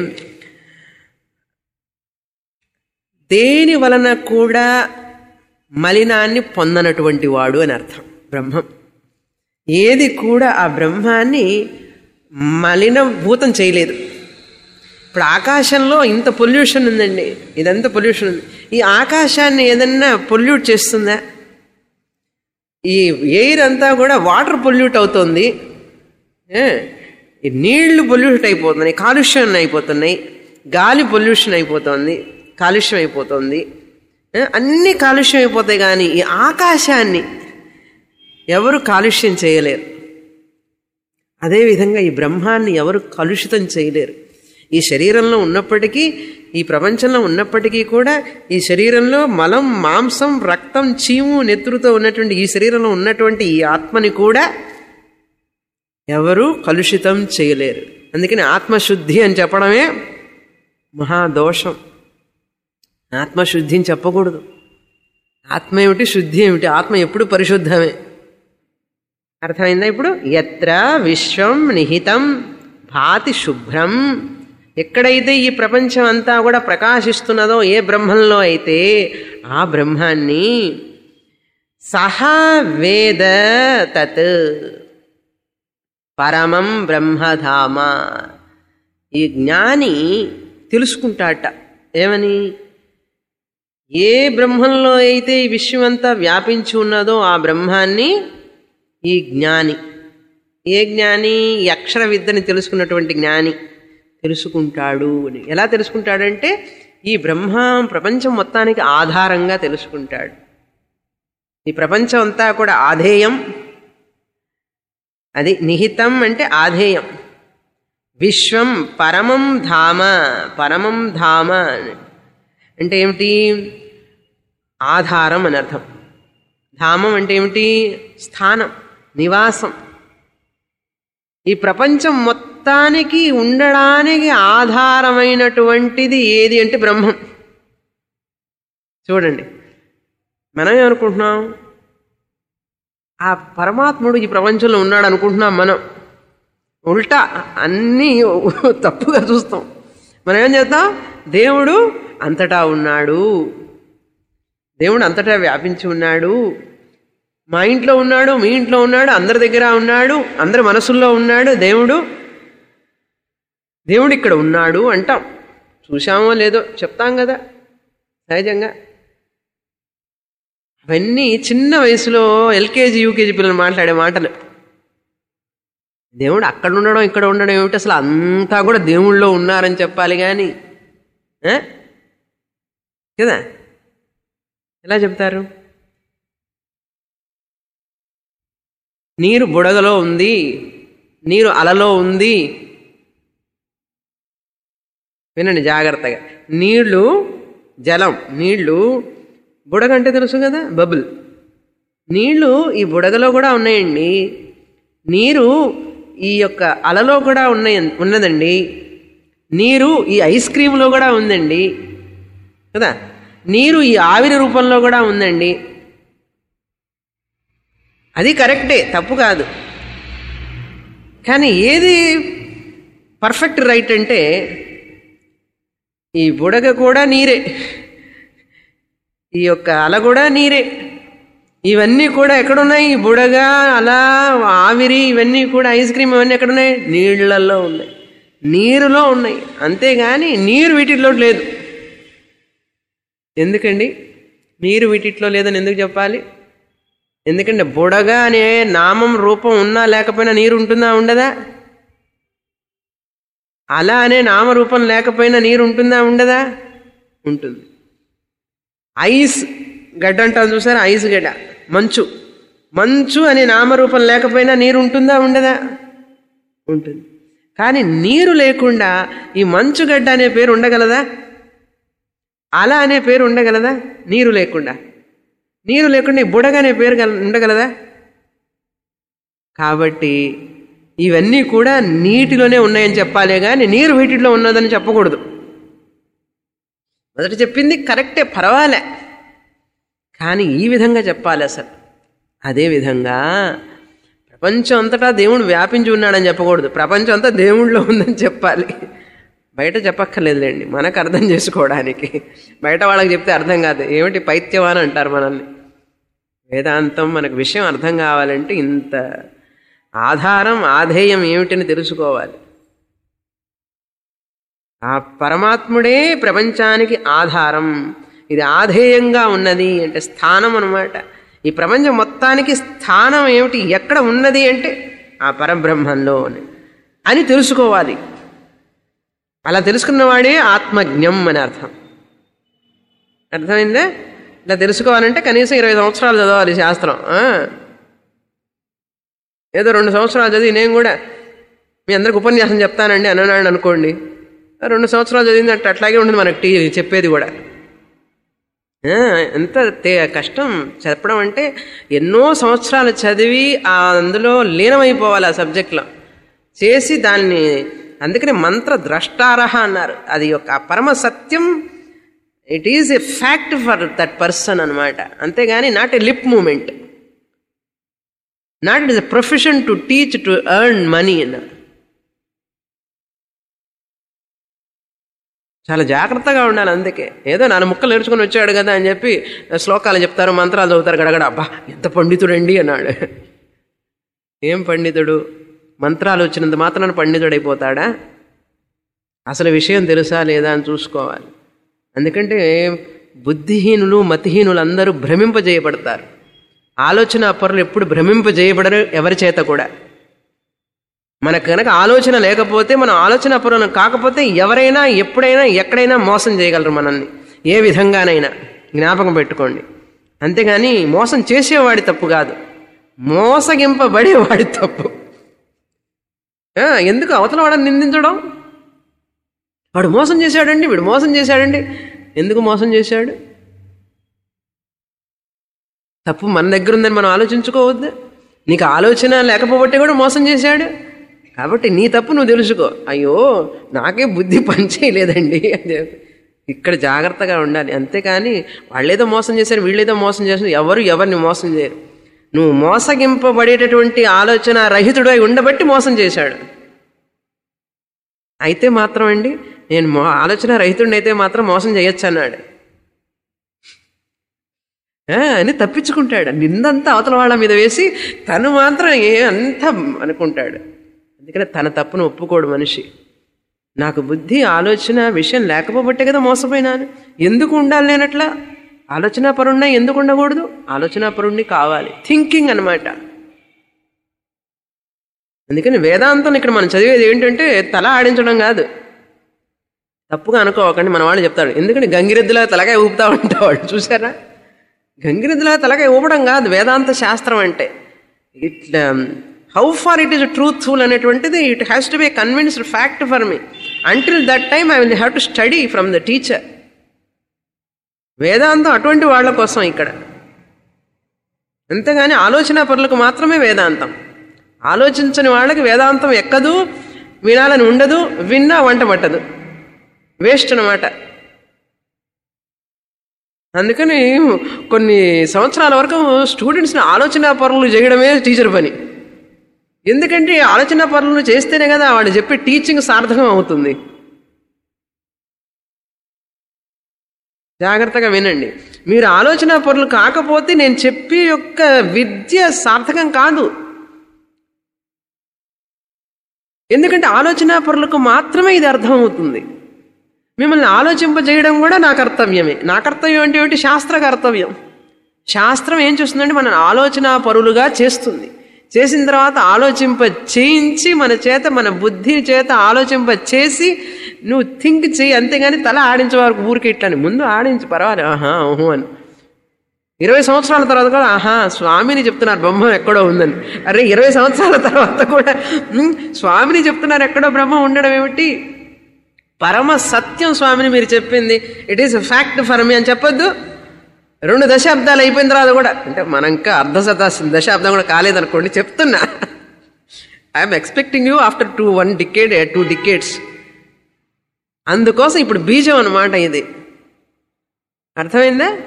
దేని వలన కూడా మలినాన్ని పొందనటువంటి వాడు అని అర్థం బ్రహ్మం ఏది కూడా ఆ బ్రహ్మాన్ని మలినభూతం చేయలేదు ఇప్పుడు ఆకాశంలో ఇంత పొల్యూషన్ ఉందండి ఇదంతా పొల్యూషన్ ఉంది ఈ ఆకాశాన్ని ఏదన్నా పొల్యూట్ చేస్తుందా ఈ ఎయిర్ అంతా కూడా వాటర్ పొల్యూట్ అవుతుంది ఏ? ఈ నీళ్లు పొల్యూట్ అయిపోతున్నాయి కాలుష్యం అయిపోతున్నాయి గాలి పొల్యూషన్ అయిపోతుంది కాలుష్యం అయిపోతుంది ఏ? అన్నీ కాలుష్యం అయిపోతాయి కానీ ఈ ఆకాశాన్ని ఎవరు కాలుష్యం చేయలేరు అదేవిధంగా ఈ బ్రహ్మాన్ని ఎవరు కలుషితం చేయలేరు ఈ శరీరంలో ఉన్నప్పటికీ ఈ ప్రపంచంలో ఉన్నప్పటికీ కూడా ఈ శరీరంలో మలం మాంసం రక్తం చీము నెత్తురుతో ఉన్నటువంటి ఈ శరీరంలో ఉన్నటువంటి ఈ ఆత్మని కూడా ఎవరు కలుషితం చేయలేరు అందుకని ఆత్మశుద్ధి అని చెప్పడమే మహాదోషం ఆత్మశుద్ధిని చెప్పకూడదు ఆత్మ ఏమిటి శుద్ధి ఏమిటి ఆత్మ ఎప్పుడు పరిశుద్ధమే అర్థమైందా ఇప్పుడు ఎత్ర విశ్వం నిహితం భాతి శుభ్రం ఎక్కడైతే ఈ ప్రపంచం అంతా కూడా ప్రకాశిస్తున్నదో ఏ బ్రహ్మంలో అయితే ఆ బ్రహ్మాన్ని సహా వేద తత్ పరమం బ్రహ్మధామ ఈ జ్ఞాని తెలుసుకుంటాట ఏమని ఏ బ్రహ్మంలో అయితే ఈ విశ్వమంతా వ్యాపించి ఉన్నదో ఆ బ్రహ్మాన్ని ఈ జ్ఞాని ఏ జ్ఞాని ఈ అక్షర విద్యని తెలుసుకున్నటువంటి జ్ఞాని తెలుసుకుంటాడు అని ఎలా తెలుసుకుంటాడంటే ఈ బ్రహ్మ ప్రపంచం మొత్తానికి ఆధారంగా తెలుసుకుంటాడు ఈ ప్రపంచం అంతా కూడా ఆధేయం అది నిహితం అంటే ఆధేయం విశ్వం పరమం ధామ పరమం ధామ అంటే ఏమిటి ఆధారం అని అర్థం ధామం అంటే ఏమిటి స్థానం నివాసం ఈ ప్రపంచం మొత్తానికి ఉండడానికి ఆధారమైనటువంటిది ఏది అంటే బ్రహ్మం చూడండి మనం ఏమనుకుంటున్నాం ఆ పరమాత్ముడు ఈ ప్రపంచంలో ఉన్నాడు అనుకుంటున్నాం మనం ఉల్టా అన్నీ తప్పుగా చూస్తాం మనం ఏం చేస్తాం దేవుడు అంతటా ఉన్నాడు దేవుడు అంతటా వ్యాపించి ఉన్నాడు మా ఇంట్లో ఉన్నాడు మీ ఇంట్లో ఉన్నాడు అందరి దగ్గర ఉన్నాడు అందరి మనసుల్లో ఉన్నాడు దేవుడు దేవుడు ఇక్కడ ఉన్నాడు అంటాం చూశామో లేదో చెప్తాం కదా సహజంగా అవన్నీ చిన్న వయసులో ఎల్కేజీ యూకేజీ పిల్లలు మాట్లాడే మాటలు దేవుడు అక్కడ ఉండడం ఇక్కడ ఉండడం ఏమిటి అసలు అంతా కూడా దేవుళ్ళో ఉన్నారని చెప్పాలి కానీ ఆ? కదా ఎలా చెప్తారు నీరు బుడగలో ఉంది నీరు అలలో ఉంది వినండి జాగ్రత్తగా నీళ్లు జలం నీళ్లు బుడగ అంటే తెలుసు కదా బబుల్ నీళ్లు ఈ బుడగలో కూడా ఉన్నాయండి నీరు ఈ యొక్క అలలో కూడా ఉన్నాయి ఉన్నదండి నీరు ఈ ఐస్ క్రీమ్లో కూడా ఉందండి కదా నీరు ఈ ఆవిరి రూపంలో కూడా ఉందండి అది కరెక్టే తప్పు కాదు కానీ ఏది పర్ఫెక్ట్ రైట్ అంటే ఈ బుడగ కూడా నీరే ఈ యొక్క అల కూడా నీరే ఇవన్నీ కూడా ఎక్కడున్నాయి ఈ బుడగ అలా ఆవిరి ఇవన్నీ కూడా ఐస్ క్రీమ్ ఇవన్నీ ఎక్కడున్నాయి నీళ్లలో ఉన్నాయి నీరులో ఉన్నాయి అంతేగాని నీరు వీటిలో లేదు ఎందుకండి నీరు వీటిట్లో లేదని ఎందుకు చెప్పాలి ఎందుకంటే బుడగ అనే నామం రూపం ఉన్నా లేకపోయినా నీరు ఉంటుందా ఉండదా అలా అనే నామరూపం లేకపోయినా నీరు ఉంటుందా ఉండదా ఉంటుంది ఐస్ గడ్డ అంటాం చూసారా ఐస్ గడ్డ మంచు మంచు అనే నామరూపం లేకపోయినా నీరు ఉంటుందా ఉండదా ఉంటుంది కానీ నీరు లేకుండా ఈ మంచుగడ్డ అనే పేరు ఉండగలదా అలా అనే పేరు ఉండగలదా నీరు లేకుండా నీరు లేకుండా ఈ బుడగ అనే పేరు గల- ఉండగలదా కాబట్టి ఇవన్నీ కూడా నీటిలోనే ఉన్నాయని చెప్పాలే కానీ నీరు వీటిలో ఉన్నదని చెప్పకూడదు మొదట చెప్పింది కరెక్టే పర్వాలే కానీ ఈ విధంగా చెప్పాలి అసలు అదేవిధంగా ప్రపంచం అంతటా దేవుడు వ్యాపించి ఉన్నాడని చెప్పకూడదు ప్రపంచం అంతా దేవుళ్ళో ఉందని చెప్పాలి బయట చెప్పక్కర్లేదులేండి మనకు అర్థం చేసుకోవడానికి బయట వాళ్ళకి చెప్తే అర్థం కాదు ఏమిటి పైత్యమా అని అంటారు మనల్ని వేదాంతం మనకు విషయం అర్థం కావాలంటే ఇంత ఆధారం ఆధేయం ఏమిటని తెలుసుకోవాలి ఆ పరమాత్ముడే ప్రపంచానికి ఆధారం ఇది ఆధేయంగా ఉన్నది అంటే స్థానం అన్నమాట ఈ ప్రపంచం మొత్తానికి స్థానం ఏమిటి ఎక్కడ ఉన్నది అంటే ఆ పరబ్రహ్మంలో అని అని తెలుసుకోవాలి అలా తెలుసుకున్నవాడే ఆత్మజ్ఞం అని అర్థం అర్థమైందా ఇలా తెలుసుకోవాలంటే కనీసం ఇరవై సంవత్సరాలు చదవాలి శాస్త్రం ఆ? ఏదో రెండు సంవత్సరాలు చదివి నేను కూడా మీ అందరికి ఉపన్యాసం చెప్తానండి అన్నాడు అనుకోండి ఆ రెండు సంవత్సరాలు చదివింది అంటే అట్లాగే ఉంటుంది మనకి టీ చెప్పేది కూడా ఆ, ఎంత తే- కష్టం చెప్పడం అంటే ఎన్నో సంవత్సరాలు చదివి ఆ అందులో లీనమైపోవాలి ఆ సబ్జెక్ట్లో చేసి దాన్ని అందుకని మంత్ర ద్రష్టారహ అన్నారు అది ఒక పరమ సత్యం it is a fact for that person అనమాట అంతేగాని not a lip moment not it is a profession to teach to earn money అన్నారు చాలా జాగ్రత్తగా ఉండాలి అందుకే ఏదో నాలుగు ముక్కలు నేర్చుకుని వచ్చాడు కదా అని చెప్పి శ్లోకాలు చెప్తారు మంత్రాలు చదువుతారు గడగడ అబ్బా ఎంత పండితుడండి అన్నాడు ఏం పండితుడు మంత్రాలు వచ్చినంత మాత్రాన పండితుడైపోతాడా అసలు విషయం తెలుసా లేదా అని చూసుకోవాలి ఎందుకంటే బుద్ధిహీనులు మతిహీనులు అందరూ భ్రమింపజేయబడతారు ఆలోచన పరులు ఎప్పుడు భ్రమింపజేయబడరు ఎవరి చేత కూడా మనకు కనుక ఆలోచన లేకపోతే మనం ఆలోచన పరులను కాకపోతే ఎవరైనా ఎప్పుడైనా ఎక్కడైనా మోసం చేయగలరు మనల్ని ఏ విధంగానైనా జ్ఞాపకం పెట్టుకోండి అంతేగాని మోసం చేసేవాడి తప్పు కాదు మోసగింపబడేవాడి తప్పు ఆ, ఎందుకు అవతల వాడని నిందించడం వాడు మోసం చేశాడండి వీడు మోసం చేశాడండి ఎందుకు మోసం చేశాడు తప్పు మన దగ్గర ఉందని మనం ఆలోచించుకోవద్దు నీకు ఆలోచన లేకపోబట్టే కూడా మోసం చేశాడు కాబట్టి నీ తప్పు నువ్వు తెలుసుకో అయ్యో నాకే బుద్ధి పనిచేయలేదండి అని చెప్పి. ఇక్కడ జాగ్రత్తగా ఉండాలి అంతేకాని వాళ్ళేదో మోసం చేశారు వీళ్ళేదో మోసం చేశారు ఎవరు ఎవరిని మోసం చేయరు నువ్వు మోసగింపబడేటటువంటి ఆలోచన రహితుడై ఉండబట్టి మోసం చేశాడు అయితే మాత్రం అండి నేను మో ఆలోచన రహితుడిని అయితే మాత్రం మోసం చేయొచ్చు అన్నాడు ఆ, అని తప్పించుకుంటాడు నిందంతా అవతల వాళ్ళ మీద వేసి తను మాత్రం ఏ అంతా అనుకుంటాడు అందుకని తన తప్పును ఒప్పుకోడు మనిషి నాకు బుద్ధి ఆలోచన విషయం లేకపోబట్టే కదా మోసపోయినాను ఎందుకు ఉండాలి నేనట్లా ఆలోచన పరుణ్ణి ఎందుకు ఉండకూడదు ఆలోచన పరుణ్ణి కావాలి థింకింగ్ అన్నమాట అందుకని వేదాంతం ఇక్కడ మనం చదివేది ఏంటంటే తల ఆడించడం కాదు తప్పుగా అనుకోకండి మన వాళ్ళు చెప్తాడు ఎందుకంటే గంగిరెద్దులా తలకాయ ఊపుతా ఉంటావాడు చూసారా గంగిరెద్దులా తలకాయ ఊపడం కాదు వేదాంత శాస్త్రం అంటే ఇట్లా how far it is truthful అనేటువంటిది it has to be convinced fact for me until that time I will have to study from the teacher వేదాంతం అటువంటి వాళ్ళ కోసం ఇక్కడ అంతేగాని ఆలోచన పరులకు మాత్రమే వేదాంతం ఆలోచించని వాళ్ళకి వేదాంతం ఎక్కదు వినాలని ఉండదు విన్నా వంట పట్టదు వేస్ట్ అనమాట అందుకని కొన్ని సంవత్సరాల వరకు స్టూడెంట్స్ని ఆలోచన పరులు చేయడమే టీచర్ పని ఎందుకంటే ఆలోచన పనులు చేస్తేనే కదా వాడు చెప్పే టీచింగ్ సార్థకం అవుతుంది జాగ్రత్తగా వినండి మీరు ఆలోచన పనులు కాకపోతే నేను చెప్పే యొక్క విద్య సార్థకం కాదు ఎందుకంటే ఆలోచన పరులకు మాత్రమే ఇది అర్థమవుతుంది మిమ్మల్ని ఆలోచింపజేయడం కూడా నా కర్తవ్యమే నా కర్తవ్యం అంటే ఏమిటి శాస్త్ర కర్తవ్యం శాస్త్రం ఏం చేస్తుందంటే మన ఆలోచన పరులుగా చేస్తుంది చేసిన తర్వాత ఆలోచింప చేయించి మన చేత మన బుద్ధి చేత ఆలోచింప చేసి నువ్వు థింక్ చేయి అంతేగాని తల ఆడించే వరకు ఊరికే ఇట్లాని ముందు ఆడించి పర్వాలేదు ఆహా ఓహో అని ఇరవై సంవత్సరాల తర్వాత కూడా ఆహా స్వామిని చెప్తున్నారు బ్రహ్మం ఎక్కడో ఉందని అరే ఇరవై సంవత్సరాల తర్వాత కూడా "ఉమ్, స్వామిని చెప్తున్నారు ఎక్కడో బ్రహ్మం ఉండడం ఏమిటి పరమ సత్యం స్వామిని మీరు చెప్పింది it is fact for me అని చెప్పొద్దు రెండు దశాబ్దాలు అయిపోయిన తర్వాత కూడా అంటే మనం ఇంకా అర్ధ శతా దశాబ్దం కూడా కాలేదనుకోండి చెప్తున్నా I'm expecting you after two one decade two decades అందుకోసం ఇప్పుడు బీజం అన్నమాట ఇది అర్థమైందా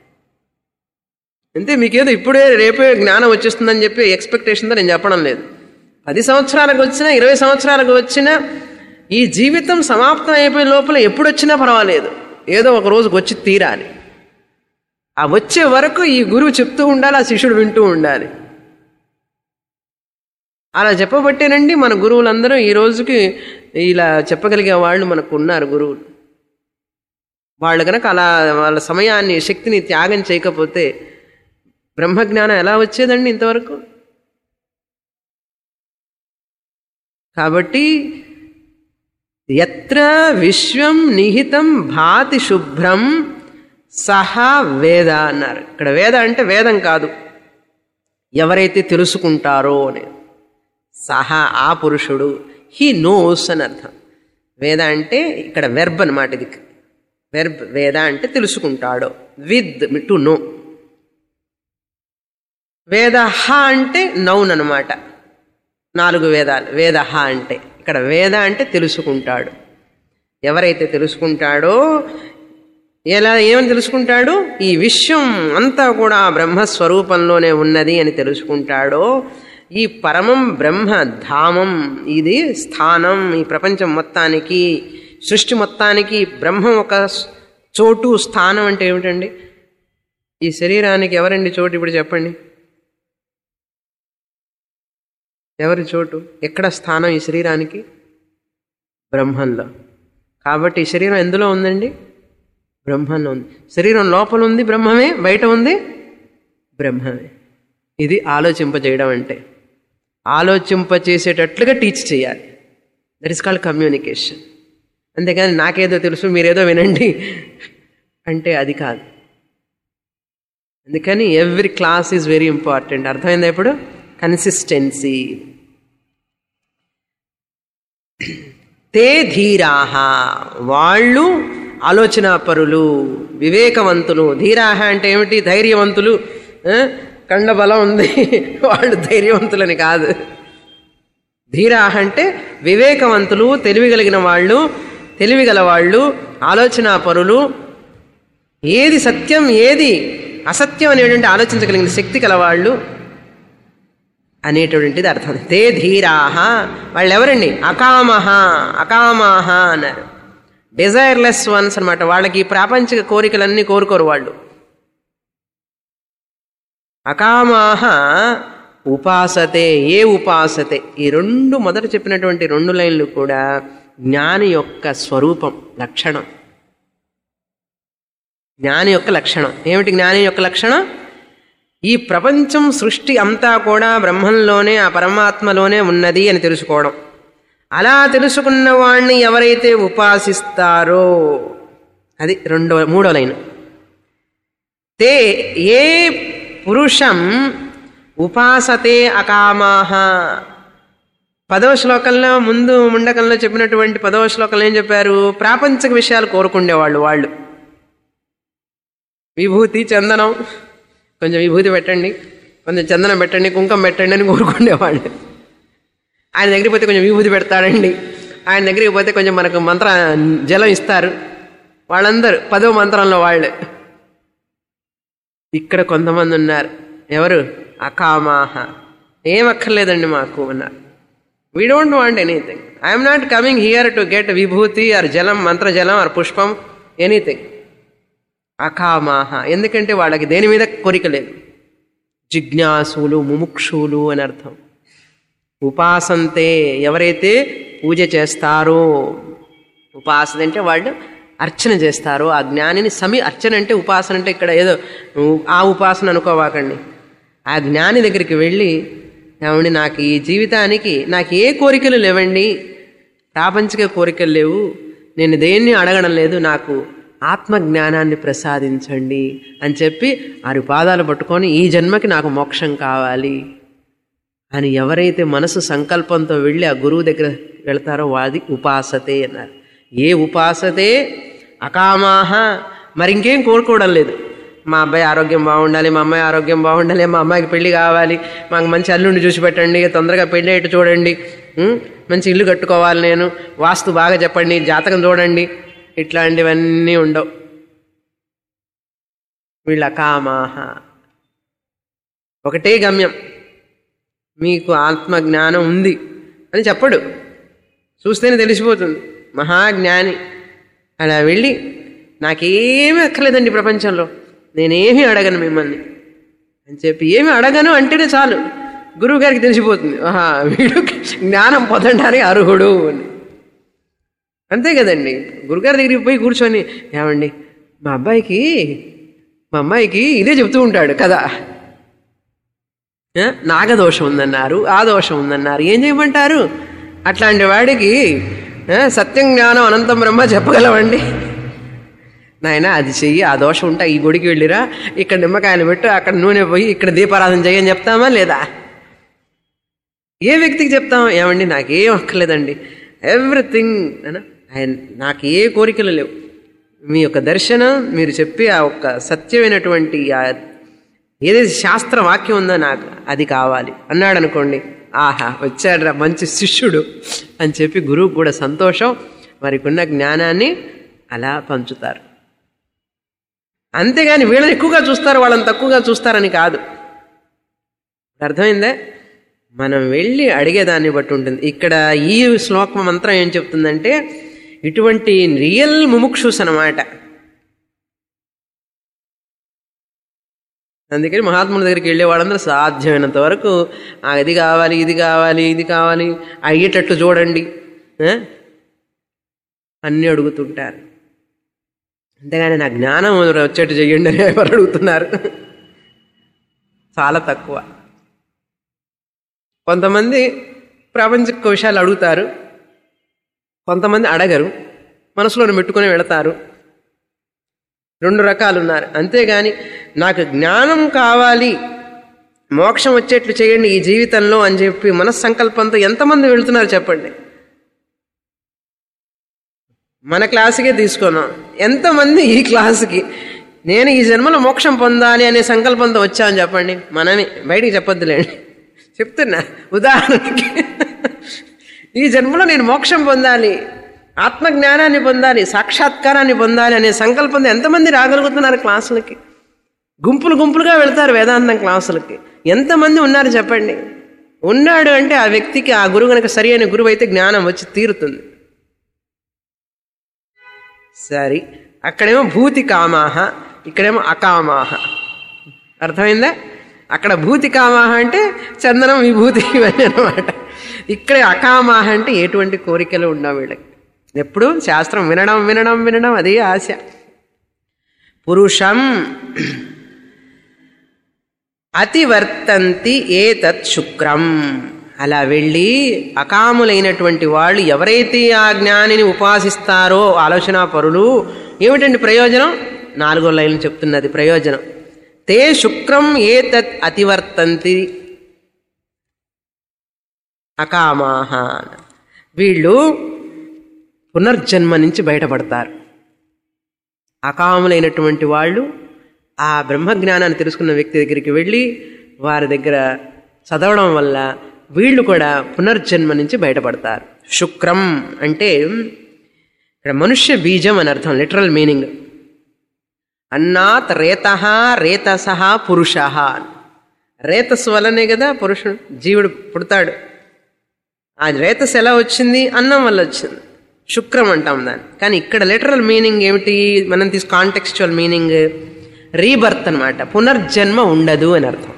అంతే మీకేదో ఇప్పుడే రేపే జ్ఞానం వచ్చేస్తుందని చెప్పి ఎక్స్పెక్టేషన్తో నేను చెప్పడం లేదు పది సంవత్సరాలకు వచ్చినా ఇరవై సంవత్సరాలకు వచ్చినా ఈ జీవితం సమాప్తం అయిపోయే లోపల ఎప్పుడు వచ్చినా పర్వాలేదు ఏదో ఒక రోజుకి వచ్చి తీరాలి ఆ వచ్చే వరకు ఈ గురువు చెప్తూ ఉండాలి ఆ శిష్యుడు వింటూ ఉండాలి అలా చెప్పబట్టేనండి మన గురువులందరూ ఈ రోజుకి ఇలా చెప్పగలిగే వాళ్ళు మనకు ఉన్నారు గురువులు వాళ్ళు కనుక అలా వాళ్ళ సమయాన్ని శక్తిని త్యాగం చేయకపోతే బ్రహ్మజ్ఞానం ఎలా వచ్చేదండి ఇంతవరకు కాబట్టి ఎత్ర విశ్వం నిహితం భాతి శుభ్రం సహా వేద అన్నారు ఇక్కడ వేద అంటే వేదం కాదు ఎవరైతే తెలుసుకుంటారో అని సహా ఆ పురుషుడు హీ నోస్ అని అర్థం వేద అంటే ఇక్కడ వెర్బ్ అనమాట ఇది వెర్బ్ వేద అంటే తెలుసుకుంటాడు విత్ టు నో వేద అంటే నౌన్ అనమాట నాలుగు వేదాలు వేద అంటే ఇక్కడ వేద అంటే తెలుసుకుంటాడు ఎవరైతే తెలుసుకుంటాడో ఎలా ఏమని తెలుసుకుంటాడు ఈ విశ్వం అంతా కూడా బ్రహ్మస్వరూపంలోనే ఉన్నది అని తెలుసుకుంటాడో ఈ పరమం బ్రహ్మ ధామం ఇది స్థానం ఈ ప్రపంచం మొత్తానికి సృష్టి మొత్తానికి బ్రహ్మం ఒక చోటు స్థానం అంటే ఏమిటండి ఈ శరీరానికి ఎవరండి చోటు ఇప్పుడు చెప్పండి ఎవరి చోటు ఎక్కడ స్థానం ఈ శరీరానికి బ్రహ్మంలో కాబట్టి ఈ శరీరం ఎందులో ఉందండి బ్రహ్మంలో ఉంది శరీరం లోపల ఉంది బ్రహ్మమే బయట ఉంది బ్రహ్మమే ఇది ఆలోచింపజేయడం అంటే ఆలోచింపచేసేటట్లుగా టీచ్ చేయాలి దట్ ఇస్ కాల్డ్ కమ్యూనికేషన్ అంతేగాని నాకేదో తెలుసు మీరేదో వినండి అంటే అది కాదు అందుకని every class is very important అర్థమైందా ఇప్పుడు కన్సిస్టెన్సీ తే ధీరాహ వాళ్ళు ఆలోచన పరులు వివేకవంతులు ధీరాహ అంటే ఏమిటి ధైర్యవంతులు ఆ? కండబలం ఉంది వాళ్ళు ధైర్యవంతులని కాదు ధీరాహ అంటే వివేకవంతులు తెలివి కలిగిన వాళ్ళు తెలివి గల వాళ్ళు ఆలోచన పరులు ఏది సత్యం ఏది అసత్యం అనేటువంటి ఆలోచించగలిగిన శక్తి కలవాళ్ళు అనేటువంటిది అర్థం తే ధీరాహ వాళ్ళు ఎవరండి అకామహ అకామాహ అన్నారు డిజైర్లెస్ వన్స్ అనమాట వాళ్ళకి ఈ ప్రాపంచిక కోరికలన్నీ కోరుకోరు వాళ్ళు అకామాహ ఉపాసతే ఏ ఉపాసతే ఈ రెండు మొదట చెప్పినటువంటి రెండు లైన్లు కూడా జ్ఞాని యొక్క స్వరూపం లక్షణం జ్ఞాని యొక్క లక్షణం ఏమిటి జ్ఞాని యొక్క లక్షణం ఈ ప్రపంచం సృష్టి అంతా కూడా బ్రహ్మంలోనే ఆ పరమాత్మలోనే ఉన్నది అని తెలుసుకోవడం అలా తెలుసుకున్న వాణ్ణి ఎవరైతే ఉపాసిస్తారో అది రెండో మూడో లైన్ తే ఏ పురుషం ఉపాసతే అకామాహ పదవ శ్లోకంలో ముందు ముండకంలో చెప్పినటువంటి పదవ శ్లోకంలో ఏం చెప్పారు ప్రాపంచిక విషయాలు కోరుకుండేవాళ్ళు వాళ్ళు విభూతి చందనం కొంచెం విభూతి పెట్టండి కొంచెం చందనం పెట్టండి కుంకం పెట్టండి అని కోరుకునేవాళ్ళు ఆయన దగ్గరికి పోతే కొంచెం విభూతి పెడతాడండి ఆయన దగ్గరికి పోతే కొంచెం మనకు మంత్ర జలం ఇస్తారు వాళ్ళందరూ పదో మంత్రంలో వాళ్ళు ఇక్కడ కొంతమంది ఉన్నారు ఎవరు అకామాహ ఏం అక్కర్లేదండి మాకు అన్నారు we don't want anything I'm not coming here to get విభూతి ఆర్ జలం మంత్ర జలం ఆర్ పుష్పం ఎనీథింగ్ అకామాహ ఎందుకంటే వాళ్ళకి దేని మీద కోరిక లేదు జిజ్ఞాసులు ముముక్షులు అని అర్థం ఉపాసంతే ఎవరైతే పూజ చేస్తారో ఉపాసన అంటే వాళ్ళు అర్చన చేస్తారో ఆ జ్ఞానిని సమీ అర్చన అంటే ఉపాసన అంటే ఇక్కడ ఏదో ఆ ఉపాసన అనుకోవాకండి ఆ జ్ఞాని దగ్గరికి వెళ్ళి ఏమండి నాకు ఈ జీవితానికి నాకు ఏ కోరికలు లేవండి ప్రాపంచిక కోరికలు లేవు నేను దేన్ని అడగడం లేదు నాకు ఆత్మజ్ఞానాన్ని ప్రసాదించండి అని చెప్పి ఆరు పాదాలు పట్టుకొని ఈ జన్మకి నాకు మోక్షం కావాలి అని ఎవరైతే మనసు సంకల్పంతో వెళ్ళి ఆ గురువు దగ్గర వెళ్తారో వాది ఉపాసతే అన్నారు ఏ ఉపాసతే అకామాహ మరి ఇంకేం కోరుకోవడం లేదు మా అబ్బాయి ఆరోగ్యం బాగుండాలి మా అమ్మాయి ఆరోగ్యం బాగుండాలి మా అమ్మాయికి పెళ్లి కావాలి మాకు మంచి అల్లుండి చూసి పెట్టండి తొందరగా పెళ్లి అయ్యేట్టు చూడండి ఉం? మంచి ఇల్లు కట్టుకోవాలి నేను వాస్తు బాగా చెప్పండి జాతకం చూడండి ఇట్లాంటివన్నీ ఉండవు వీళ్ళ అకామాహ ఒకటే గమ్యం మీకు ఆత్మజ్ఞానం ఉంది అని చెప్పడు చూస్తేనే తెలిసిపోతుంది మహాజ్ఞాని అలా వెళ్ళి నాకేమీ అక్కర్లేదండి ప్రపంచంలో నేనేమీ అడగను మిమ్మల్ని అని చెప్పి ఏమి అడగను అంటేనే చాలు గురువు గారికి తెలిసిపోతుంది ఆహా వీడు జ్ఞానం పొందడానికి అర్హుడు అని అంతే కదండి గురుగారి దగ్గరికి పోయి కూర్చొని ఏమండి మా అబ్బాయికి మా అమ్మాయికి ఇదే చెప్తూ ఉంటాడు కదా ఆ, నాగదోషం ఉందన్నారు ఆ దోషం ఉందన్నారు ఏం చేయమంటారు అట్లాంటి వాడికి ఆ, సత్యం జ్ఞానం అనంతం బ్రహ్మ చెప్పగలవండి నాయన అది చెయ్యి ఆ దోషం ఉంటా ఈ గుడికి వెళ్ళిరా ఇక్కడ నిమ్మకాయలు పెట్టు అక్కడ నూనె పోయి ఇక్కడ దీపారాధన చేయని చెప్తామా లేదా ఏ వ్యక్తికి చెప్తాం ఏమండి నాకేం అక్కర్లేదండి ఎవ్రీథింగ్ అనా ఆయన నాకు ఏ కోరికలు లేవు మీ యొక్క దర్శనం మీరు చెప్పి ఆ ఒక్క సత్యమైనటువంటి ఆ ఏదైతే శాస్త్ర వాక్యం ఉందో నాకు అది కావాలి అన్నాడు అనుకోండి ఆహా వచ్చాడ్రా మంచి శిష్యుడు అని చెప్పి గురువుకు కూడా సంతోషం మరికున్న జ్ఞానాన్ని అలా పంచుతారు అంతేగాని వీళ్ళని ఎక్కువగా చూస్తారు వాళ్ళని తక్కువగా చూస్తారని కాదు అర్థమైందే మనం వెళ్ళి అడిగేదాన్ని బట్టి ఉంటుంది ఇక్కడ ఈ శ్లోకం మంత్రం ఏం చెప్తుందంటే ఇటువంటి రియల్ ముముక్షుస్ అనమాట అందుకని మహాత్ముల దగ్గరికి వెళ్ళే వాళ్ళందరూ సాధ్యమైనంత వరకు "ఆ, ఇది కావాలి ఇది కావాలి ఇది కావాలి అయ్యేటట్లు చూడండి ఆ? అన్నీ అడుగుతుంటారు అంతేగాని నా జ్ఞానం వచ్చేట్టు చెయ్యండి అని ఎవరు అడుగుతున్నారు చాలా తక్కువ కొంతమంది ప్రాపంచిక విషయాలు అడుగుతారు కొంతమంది అడగరు మనసులో పెట్టుకుని వెళతారు రెండు రకాలు ఉన్నారు అంతేగాని నాకు జ్ఞానం కావాలి మోక్షం వచ్చేట్లు చేయండి ఈ జీవితంలో అని చెప్పి మనస్సంకల్పంతో ఎంతమంది వెళుతున్నారు చెప్పండి మన క్లాసుకే తీసుకున్నాం ఎంతమంది ఈ క్లాసుకి నేను ఈ జన్మలో మోక్షం పొందాలి అనే సంకల్పంతో వచ్చామని చెప్పండి మనమే బయటికి చెప్పొద్దులేండి చెప్తున్నా ఉదాహరణకి ఈ జన్మలో నేను మోక్షం పొందాలి ఆత్మజ్ఞానాన్ని పొందాలి సాక్షాత్కారాన్ని పొందాలి అనే సంకల్పంతో ఎంతమంది రాగలుగుతున్నారు క్లాసులకి గుంపులు గుంపులుగా వెళ్తారు వేదాంతం క్లాసులకి ఎంతమంది ఉన్నారు చెప్పండి ఉన్నాడు అంటే ఆ వ్యక్తికి ఆ గురువు కనుక సరి అయిన గురువు అయితే జ్ఞానం వచ్చి తీరుతుంది సరి అక్కడేమో భూతి కామాహ ఇక్కడేమో అకామాహ అర్థమైందా అక్కడ భూతి కామాహ అంటే చందనం విభూతి ఇవన్నీ అనమాట ఇక్కడ అకామాహ అంటే ఎటువంటి కోరికలు ఉండవు వీళ్ళకి ఎప్పుడు శాస్త్రం వినడం వినడం వినడం అదే ఆశ పురుషం అతివర్తంతి ఏతత్ శుక్రం అలా వెళ్ళి అకాములైనటువంటి వాళ్ళు ఎవరైతే ఆ జ్ఞానిని ఉపాసిస్తారో ఆలోచన పరులు ఏమిటండి ప్రయోజనం నాలుగో లైన్ చెప్తున్నది ప్రయోజనం తే శుక్రం ఏతత్ అతివర్తంతి అకామాహ వీళ్ళు పునర్జన్మ నుంచి బయటపడతారు అకాములైనటువంటి వాళ్ళు ఆ బ్రహ్మజ్ఞానాన్ని తెలుసుకున్న వ్యక్తి దగ్గరికి వెళ్ళి వారి దగ్గర చదవడం వల్ల వీళ్ళు కూడా పునర్జన్మ నుంచి బయటపడతారు శుక్రం అంటే ఇక్కడ మనుష్య బీజం అని అర్థం లిటరల్ మీనింగ్ అన్నాత్ రేత రేతస పురుష రేతస్ వల్లనే కదా పురుషుడు జీవుడు పుడతాడు ఆ రేతస్ ఎలా వచ్చింది అన్నం వల్ల వచ్చింది శుక్రం అంటాం దాన్ని కానీ ఇక్కడ లిటరల్ మీనింగ్ ఏమిటి మనం తీసు కాంటెక్స్చువల్ మీనింగ్ రీబర్త్ అనమాట పునర్జన్మ ఉండదు అని అర్థం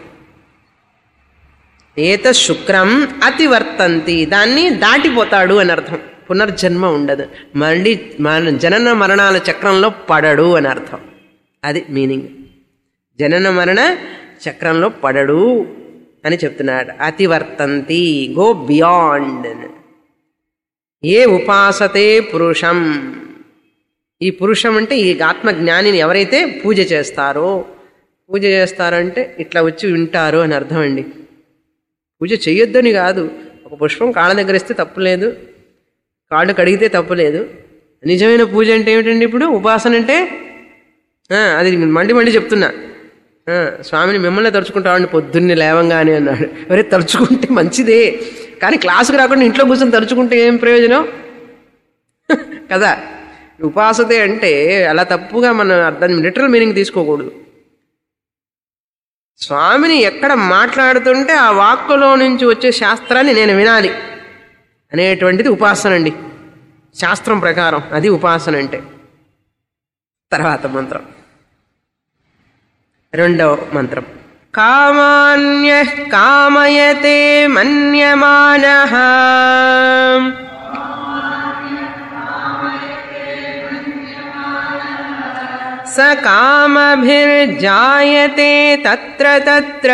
ఏత శుక్రం అతివర్తంతి దాన్ని దాటిపోతాడు అని అర్థం పునర్జన్మ ఉండదు మళ్ళీ మన జనన మరణాల చక్రంలో పడడు అని అర్థం అది మీనింగ్ జనన మరణ చక్రంలో పడడు అని చెప్తున్నాడు అతివర్తంతి గో బియాండ్ ఏ ఉపాసతే పురుషం ఈ పురుషం అంటే ఈ ఆత్మజ్ఞానిని ఎవరైతే పూజ చేస్తారో పూజ చేస్తారంటే ఇట్లా వచ్చి వింటారు అని అర్థం అండి పూజ చెయ్యొద్దని కాదు ఒక పుష్పం కాళ్ళ దగ్గర ఇస్తే తప్పు లేదు కాళ్ళు కడిగితే తప్పు లేదు నిజమైన పూజ అంటే ఏమిటండి ఇప్పుడు ఉపాసన అంటే ఆ, అది మళ్ళీ మళ్ళీ చెప్తున్నా ఆ, స్వామిని మిమ్మల్ని తలుచుకుంటామండి పొద్దున్నే లేవంగానే అన్నాడు ఎవరే తలుచుకుంటే మంచిదే కానీ క్లాసుకు రాకుండా ఇంట్లో కూర్చొని తలుచుకుంటే ఏం ప్రయోజనం కదా ఉపాసతే అంటే అలా తప్పుగా మనం అర్థం లిటరల్ మీనింగ్ తీసుకోకూడదు స్వామిని ఎక్కడ మాట్లాడుతుంటే ఆ వాక్కులో నుంచి వచ్చే శాస్త్రాన్ని నేను వినాలి అనేటువంటిది ఉపాసన అండి శాస్త్రం ప్రకారం అది ఉపాసన అంటే తర్వాత మంత్రం రెండవ మంత్రం కామాన్య కామయతే మన్యమాన స కామభిర్జాయతే తత్ర తత్ర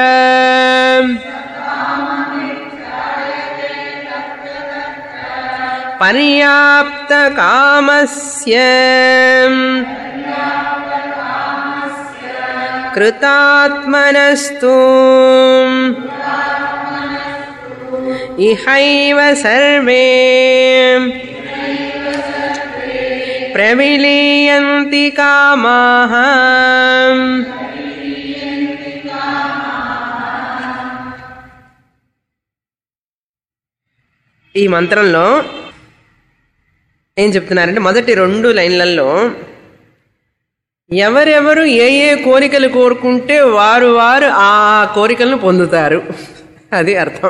పర్యాప్త కామస్య కృతాత్మనస్తు ఇహైవ సర్వే ప్రవిలీయంతి కామాః ఈ మంత్రంలో ఏం చెప్తున్నారంటే మొదటి రెండు లైన్లలో ఎవరెవరు ఏ ఏ కోరికలు కోరుకుంటే వారు వారు ఆ కోరికలను పొందుతారు అది అర్థం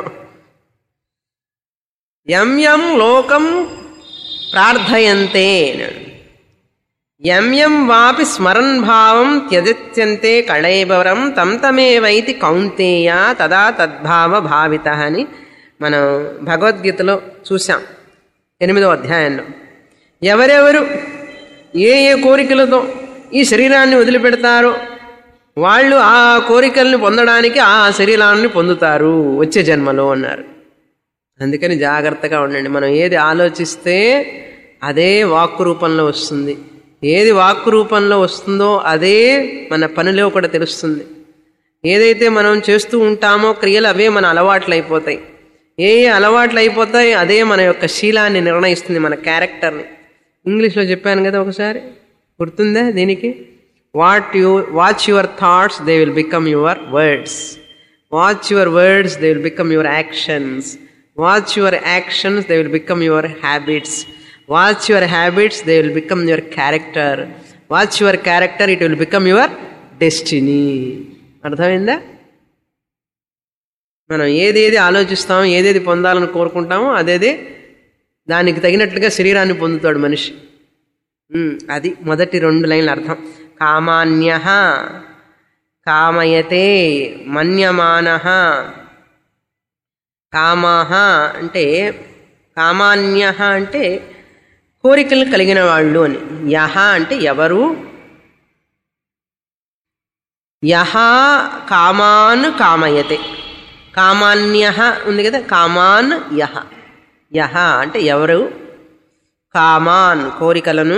యం యం లోకం ప్రార్థయంతే యం యం వాపి స్మరన్ భావం త్యజత్యంతే కళైబరం తం తమేవైతి కౌంతేయ తదా తద్భావ భావిత అని మనం భగవద్గీతలో చూసాం ఎనిమిదో అధ్యాయంలో ఎవరెవరు ఏ ఏ కోరికలతో ఈ శరీరాన్ని వదిలిపెడతారో వాళ్ళు ఆ కోరికల్ని పొందడానికి ఆ శరీరాన్ని పొందుతారు వచ్చే జన్మలో అన్నారు అందుకని జాగ్రత్తగా ఉండండి మనం ఏది ఆలోచిస్తే అదే వాక్కు రూపంలో వస్తుంది ఏది వాక్కు రూపంలో వస్తుందో అదే మన పనిలో కూడా తెలుస్తుంది ఏదైతే మనం చేస్తూ ఉంటామో క్రియలు అవే మన అలవాట్లు అయిపోతాయి ఏ ఏ అలవాట్లు అయిపోతాయి అదే మన యొక్క శీలాన్ని నిర్ణయిస్తుంది మన క్యారెక్టర్ని ఇంగ్లీష్లో చెప్పాను కదా ఒకసారి గుర్తుందా దీనికి what you watch your thoughts they will become your words watch your words they will become your actions watch your actions they will become your habits watch your habits they will become your character watch your character it will become your destiny అర్థమైందా మనం ఏదేది ఆలోచిస్తామో ఏదేది పొందాలని కోరుకుంటామో అదేదే దానికి తగినట్లుగా శరీరాన్ని పొందుతాడు మనిషి ఉమ్, అది మొదటి రెండు లైన్ల అర్థం కామాన్య కామయతే మన్యమాన కామాహ అంటే కామాన్య అంటే కోరికలు కలిగిన వాళ్ళు అని యహ అంటే ఎవరు యహ కామాన్ కామయతే కామాన్య ఉంది కదా కామాన్ యహ యహ అంటే ఎవరు కామాన్ కోరికలను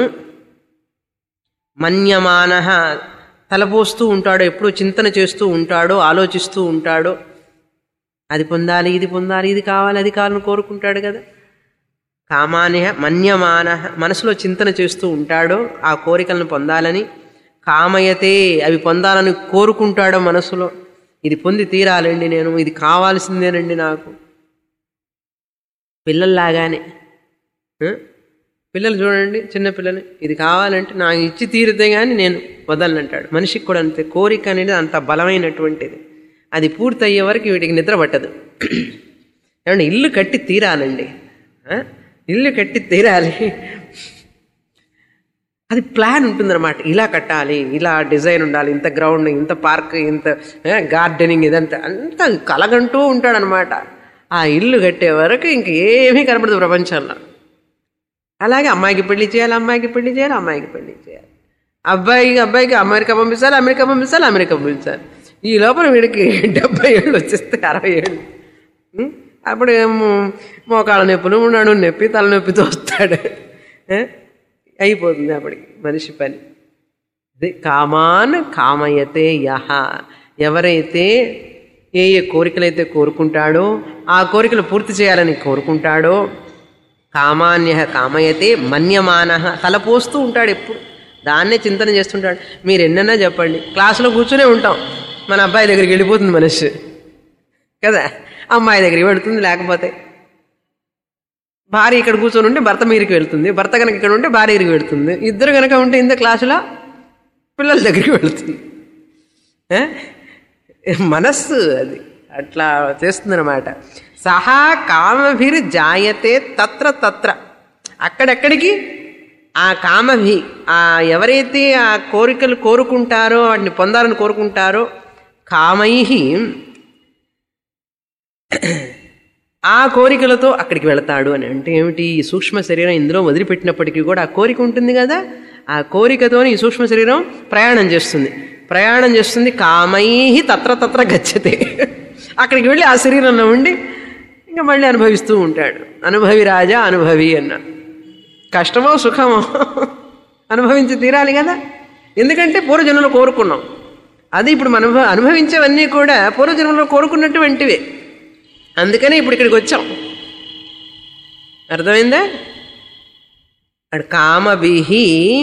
మన్యమాన తలపోస్తూ ఉంటాడో ఎప్పుడు చింతన చేస్తూ ఉంటాడో ఆలోచిస్తూ ఉంటాడో అది పొందాలి ఇది పొందాలి ఇది కావాలి అది కావాలని కోరుకుంటాడు కదా కామాన్య మన్యమాన మనసులో చింతన చేస్తూ ఉంటాడో ఆ కోరికలను పొందాలని కామయతే అవి పొందాలని కోరుకుంటాడో మనసులో ఇది పొంది తీరాలండి నేను ఇది కావాల్సిందేనండి నాకు పిల్లల్లాగానే ఆ? పిల్లలు చూడండి చిన్న పిల్లలు ఇది కావాలంటే నాకు ఇచ్చి తీరితే కానీ నేను వదలనంటాడు మనిషికి కూడా అంతే కోరిక అనేది అంత బలమైనటువంటిది అది పూర్తి అయ్యే వరకు వీటికి నిద్ర పట్టదు ఏమంటే ఇల్లు కట్టి తీరాలండి ఆ? ఇల్లు కట్టి తీరాలి అది ప్లాన్ ఉంటుందన్నమాట ఇలా కట్టాలి ఇలా డిజైన్ ఉండాలి ఇంత గ్రౌండ్ ఇంత పార్క్ ఇంత గార్డెనింగ్ ఇదంతా అంత కలగంటూ ఉంటాడనమాట ఆ ఇల్లు కట్టే వరకు ఇంక ఏమీ కనపడదు ప్రపంచంలో అలాగే అమ్మాయికి పెళ్లి చేయాలి అమ్మాయికి పెళ్లి చేయాలి అమ్మాయికి పెళ్లి చేయాలి అబ్బాయికి అబ్బాయికి అమెరికా పంపించాలి అమెరికా పంపించాలి అమెరికా పంపించాలి ఈ లోపల వీడికి డెబ్బై ఏళ్ళు వచ్చేస్తే అరవై ఏళ్ళు ఉం? అప్పుడు ఏమో మోకాళ్ళ నొప్పులు నడు నొప్పి తలనొప్పితో వస్తాడు ఏ? అయిపోతుంది అప్పటికి మనిషి పని ఇది కామాన్ కామయతే యహ ఎవరైతే ఏ ఏ కోరికలైతే కోరుకుంటాడో ఆ కోరికలు పూర్తి చేయాలని కోరుకుంటాడో కామాన్య కామయతే మన్యమాన తలపోస్తూ ఉంటాడు ఎప్పుడు దాన్నే చింతన చేస్తుంటాడు మీరు ఎన్నన్నా చెప్పండి క్లాసులో కూర్చునే ఉంటాం మన అబ్బాయి దగ్గరికి వెళ్ళిపోతుంది మనిషి కదా అమ్మాయి దగ్గరికి వెళుతుంది లేకపోతే భార్య ఇక్కడ కూర్చొని ఉంటే భర్త మీరికి వెళ్తుంది భర్త కనుక ఇక్కడ ఉంటే భార్య దగ్గరికి వెళ్తుంది ఇద్దరు కనుక ఉంటే ఇంత క్లాసులో పిల్లల దగ్గరికి వెళుతుంది ఏ? మనస్సు అది అట్లా చేస్తుందన్నమాట సహా కామభిర్ జాయతే తత్ర తత్ర అక్కడెక్కడికి ఆ కామభి ఆ ఎవరైతే ఆ కోరికలు కోరుకుంటారో వాటిని పొందాలని కోరుకుంటారో కామై ఆ కోరికలతో అక్కడికి వెళతాడు అని అంటే ఏమిటి ఈ సూక్ష్మ శరీరం ఇందులో వదిలిపెట్టినప్పటికీ కూడా ఆ కోరిక ఉంటుంది కదా ఆ కోరికతోని ఈ సూక్ష్మ శరీరం ప్రయాణం చేస్తుంది ప్రయాణం చేస్తుంది కామై తత్ర తత్ర గచ్చతే అక్కడికి వెళ్ళి ఆ శరీరంలో ఉండి ఇంకా మళ్ళీ అనుభవిస్తూ ఉంటాడు అనుభవి రాజా అనుభవి అన్న కష్టమో సుఖమో అనుభవించి తీరాలి కదా ఎందుకంటే పూర్వజన్మలో కోరుకున్నాం అది ఇప్పుడు మనం అనుభవించేవన్నీ కూడా పూర్వజన్మలో కోరుకున్నటువంటివే అందుకనే ఇప్పుడు ఇక్కడికి వచ్చాం అర్థమైందా అక్కడ కామభిహి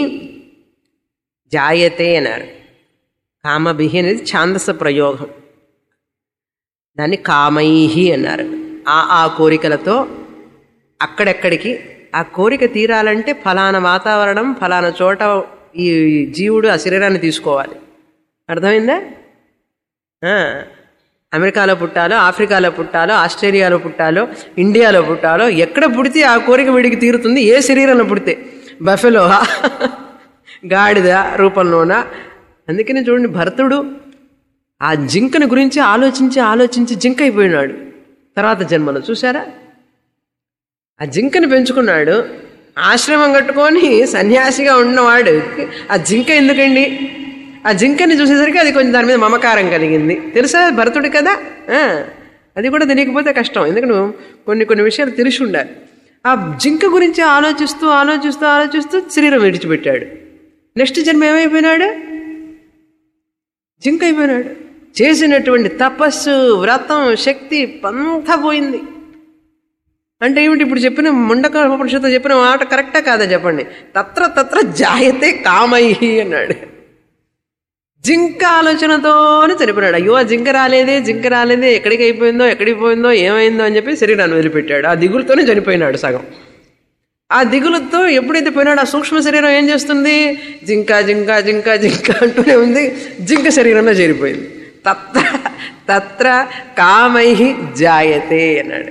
జాయతే అన్నారు కామభిహి అనేది ఛాందస ప్రయోగం దాన్ని కామైహి అన్నారు ఆ ఆ కోరికలతో అక్కడెక్కడికి ఆ కోరిక తీరాలంటే ఫలానా వాతావరణం ఫలానా చోట ఈ జీవుడు ఆ శరీరాన్ని తీసుకోవాలి అర్థమైందా ఆ, అమెరికాలో పుట్టాలో ఆఫ్రికాలో పుట్టాలో ఆస్ట్రేలియాలో పుట్టాలో ఇండియాలో పుట్టాలో ఎక్కడ పుడితే ఆ కోరిక వీడికి తీరుతుంది ఏ శరీరంలో పుడితే బఫెలో గాడిద రూపంలోనా అందుకనే చూడండి భరతుడు ఆ జింకని గురించి ఆలోచించి ఆలోచించి జింక అయిపోయినాడు తర్వాత జన్మలో చూసారా ఆ జింకని పెంచుకున్నాడు ఆశ్రమం కట్టుకొని సన్యాసిగా ఉన్నవాడు ఆ జింక ఎందుకండి ఆ జింకని చూసేసరికి అది కొంచెం దాని మీద మమకారం కలిగింది తెలుసా భరతుడు కదా ఆ, అది కూడా తెలియకపోతే కష్టం ఎందుకంటే కొన్ని కొన్ని విషయాలు తెలిసి ఉండాలి ఆ జింక గురించి ఆలోచిస్తూ ఆలోచిస్తూ ఆలోచిస్తూ శరీరం విడిచిపెట్టాడు నెక్స్ట్ జన్మ ఏమైపోయినాడు జింక అయిపోయినాడు చేసినటువంటి తపస్సు వ్రతం శక్తి అంతా పోయింది అంటే ఏమిటి ఇప్పుడు చెప్పిన ముండక ఉపనిషత్తు చెప్పిన మాట కరెక్టా కాదా చెప్పండి తత్ర తత్ర జాయతే కామయ్యి అన్నాడు జింక ఆలోచనతోనే చనిపోయాడు అయ్యో ఆ జింక రాలేదే జింక రాలేదే ఎక్కడికి అయిపోయిందో ఎక్కడికి పోయిందో ఏమైందో అని చెప్పి శరీరాన్ని వదిలిపెట్టాడు ఆ దిగులుతోనే చనిపోయినాడు సగం ఆ దిగులుతో ఎప్పుడైతే పోయినాడు ఆ సూక్ష్మ శరీరం ఏం చేస్తుంది జింక జింక జింక జింక అంటూనే ఉంది జింక శరీరంలో చేరిపోయింది తత్ర తత్ర కామై జాయతే అన్నాడు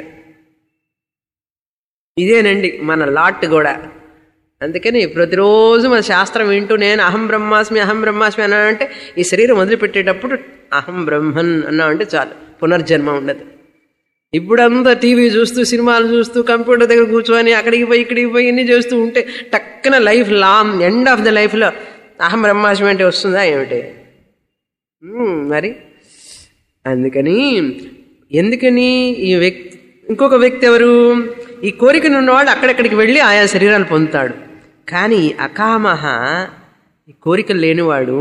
ఇదేనండి మన లాట్ కూడా అందుకని ప్రతిరోజు మన శాస్త్రం వింటూ నేను అహం బ్రహ్మాస్మి అహం బ్రహ్మాస్మి అన్నా అంటే ఈ శరీరం వదిలిపెట్టేటప్పుడు అహం బ్రహ్మన్ అన్నా అంటే చాలు పునర్జన్మ ఉండదు ఇప్పుడంతా టీవీ చూస్తూ సినిమాలు చూస్తూ కంప్యూటర్ దగ్గర కూర్చొని అక్కడికి పోయి ఇక్కడికి పోయి ఇన్ని చేస్తూ ఉంటే టక్కున life long end of the లైఫ్లో అహం బ్రహ్మాస్మి అంటే వస్తుందా ఏమిటి మ్మ్, మరి అందుకని ఎందుకని ఈ వ్యక్తి ఇంకొక వ్యక్తి ఎవరు ఈ కోరికను ఉన్నవాడు అక్కడెక్కడికి వెళ్ళి ఆయా శరీరాలు పొందుతాడు కానీ అకామహ ఈ కోరికలు లేనివాడు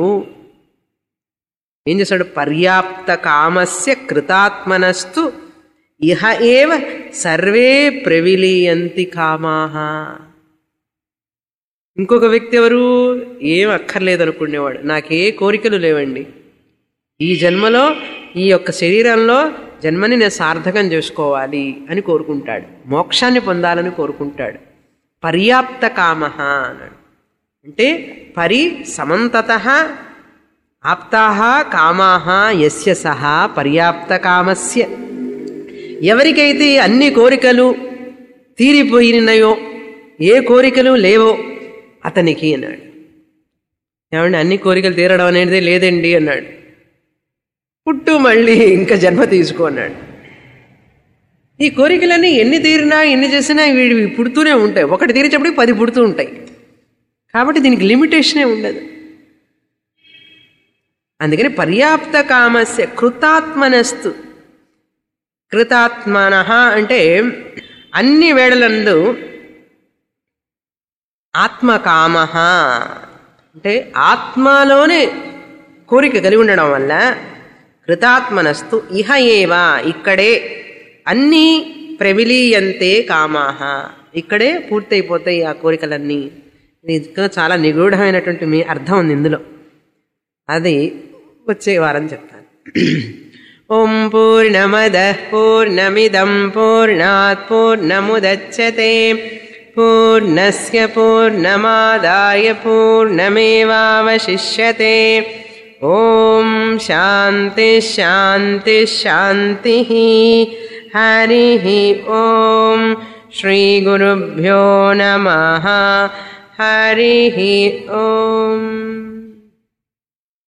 ఏం చేస్తాడు పర్యాప్త కామస్య కృతాత్మనస్తు ఇహ ఏవ సర్వే ప్రవిలీయంతి కామాహ ఇంకొక వ్యక్తి ఎవరు ఏం అక్కర్లేదు అనుకునేవాడు నాకే కోరికలు లేవండి ఈ జన్మలో ఈ యొక్క శరీరంలో జన్మని నేను సార్థకం చేసుకోవాలి అని కోరుకుంటాడు మోక్షాన్ని పొందాలని కోరుకుంటాడు పర్యాప్త కామ అన్నాడు అంటే పరి సమంతత ఆప్తాహ కామాహ యస్య సహా పర్యాప్త కామస్య ఎవరికైతే అన్ని కోరికలు తీరిపోయినాయో ఏ కోరికలు లేవో అతనికి అన్నాడు ఏమండి అన్ని కోరికలు తీరడం అనేది లేదండి అన్నాడు పుట్టు మళ్ళీ ఇంకా జన్మ తీసుకో అన్నాడు ఈ కోరికలన్నీ ఎన్ని తీరినా ఎన్ని చేసినా వీడి పుడుతూనే ఉంటాయి ఒకటి తీరేటప్పటికి పది పుడుతూ ఉంటాయి కాబట్టి దీనికి లిమిటేషనే ఉండదు అందుకని పర్యాప్త కామస్య కృతాత్మనస్తు కృతాత్మన అంటే అన్ని వేళలందు ఆత్మకామ అంటే ఆత్మలోనే కోరిక కలిగి ఉండడం వల్ల కృతాత్మనస్తు ఇహ ఏవా ఇక్కడే అన్నీ ప్రవిలీయంతే కామాహ ఇక్కడే పూర్తయిపోతాయి ఆ కోరికలన్నీ ఇది ఇంకా చాలా నిగూఢమైనటువంటి మీ అర్థం ఉంది ఇందులో అది వచ్చే వారం చెప్తాను ఓం పూర్ణమద పూర్ణమిదం పూర్ణాత్ పూర్ణముదచ్చతే పూర్ణస్య పూర్ణమాదాయ పూర్ణమేవావశిష్యతే ఓం శాంతి శాంతి శాంతి హరి ఓం శ్రీ గురుభ్యో నమ హరి ఓం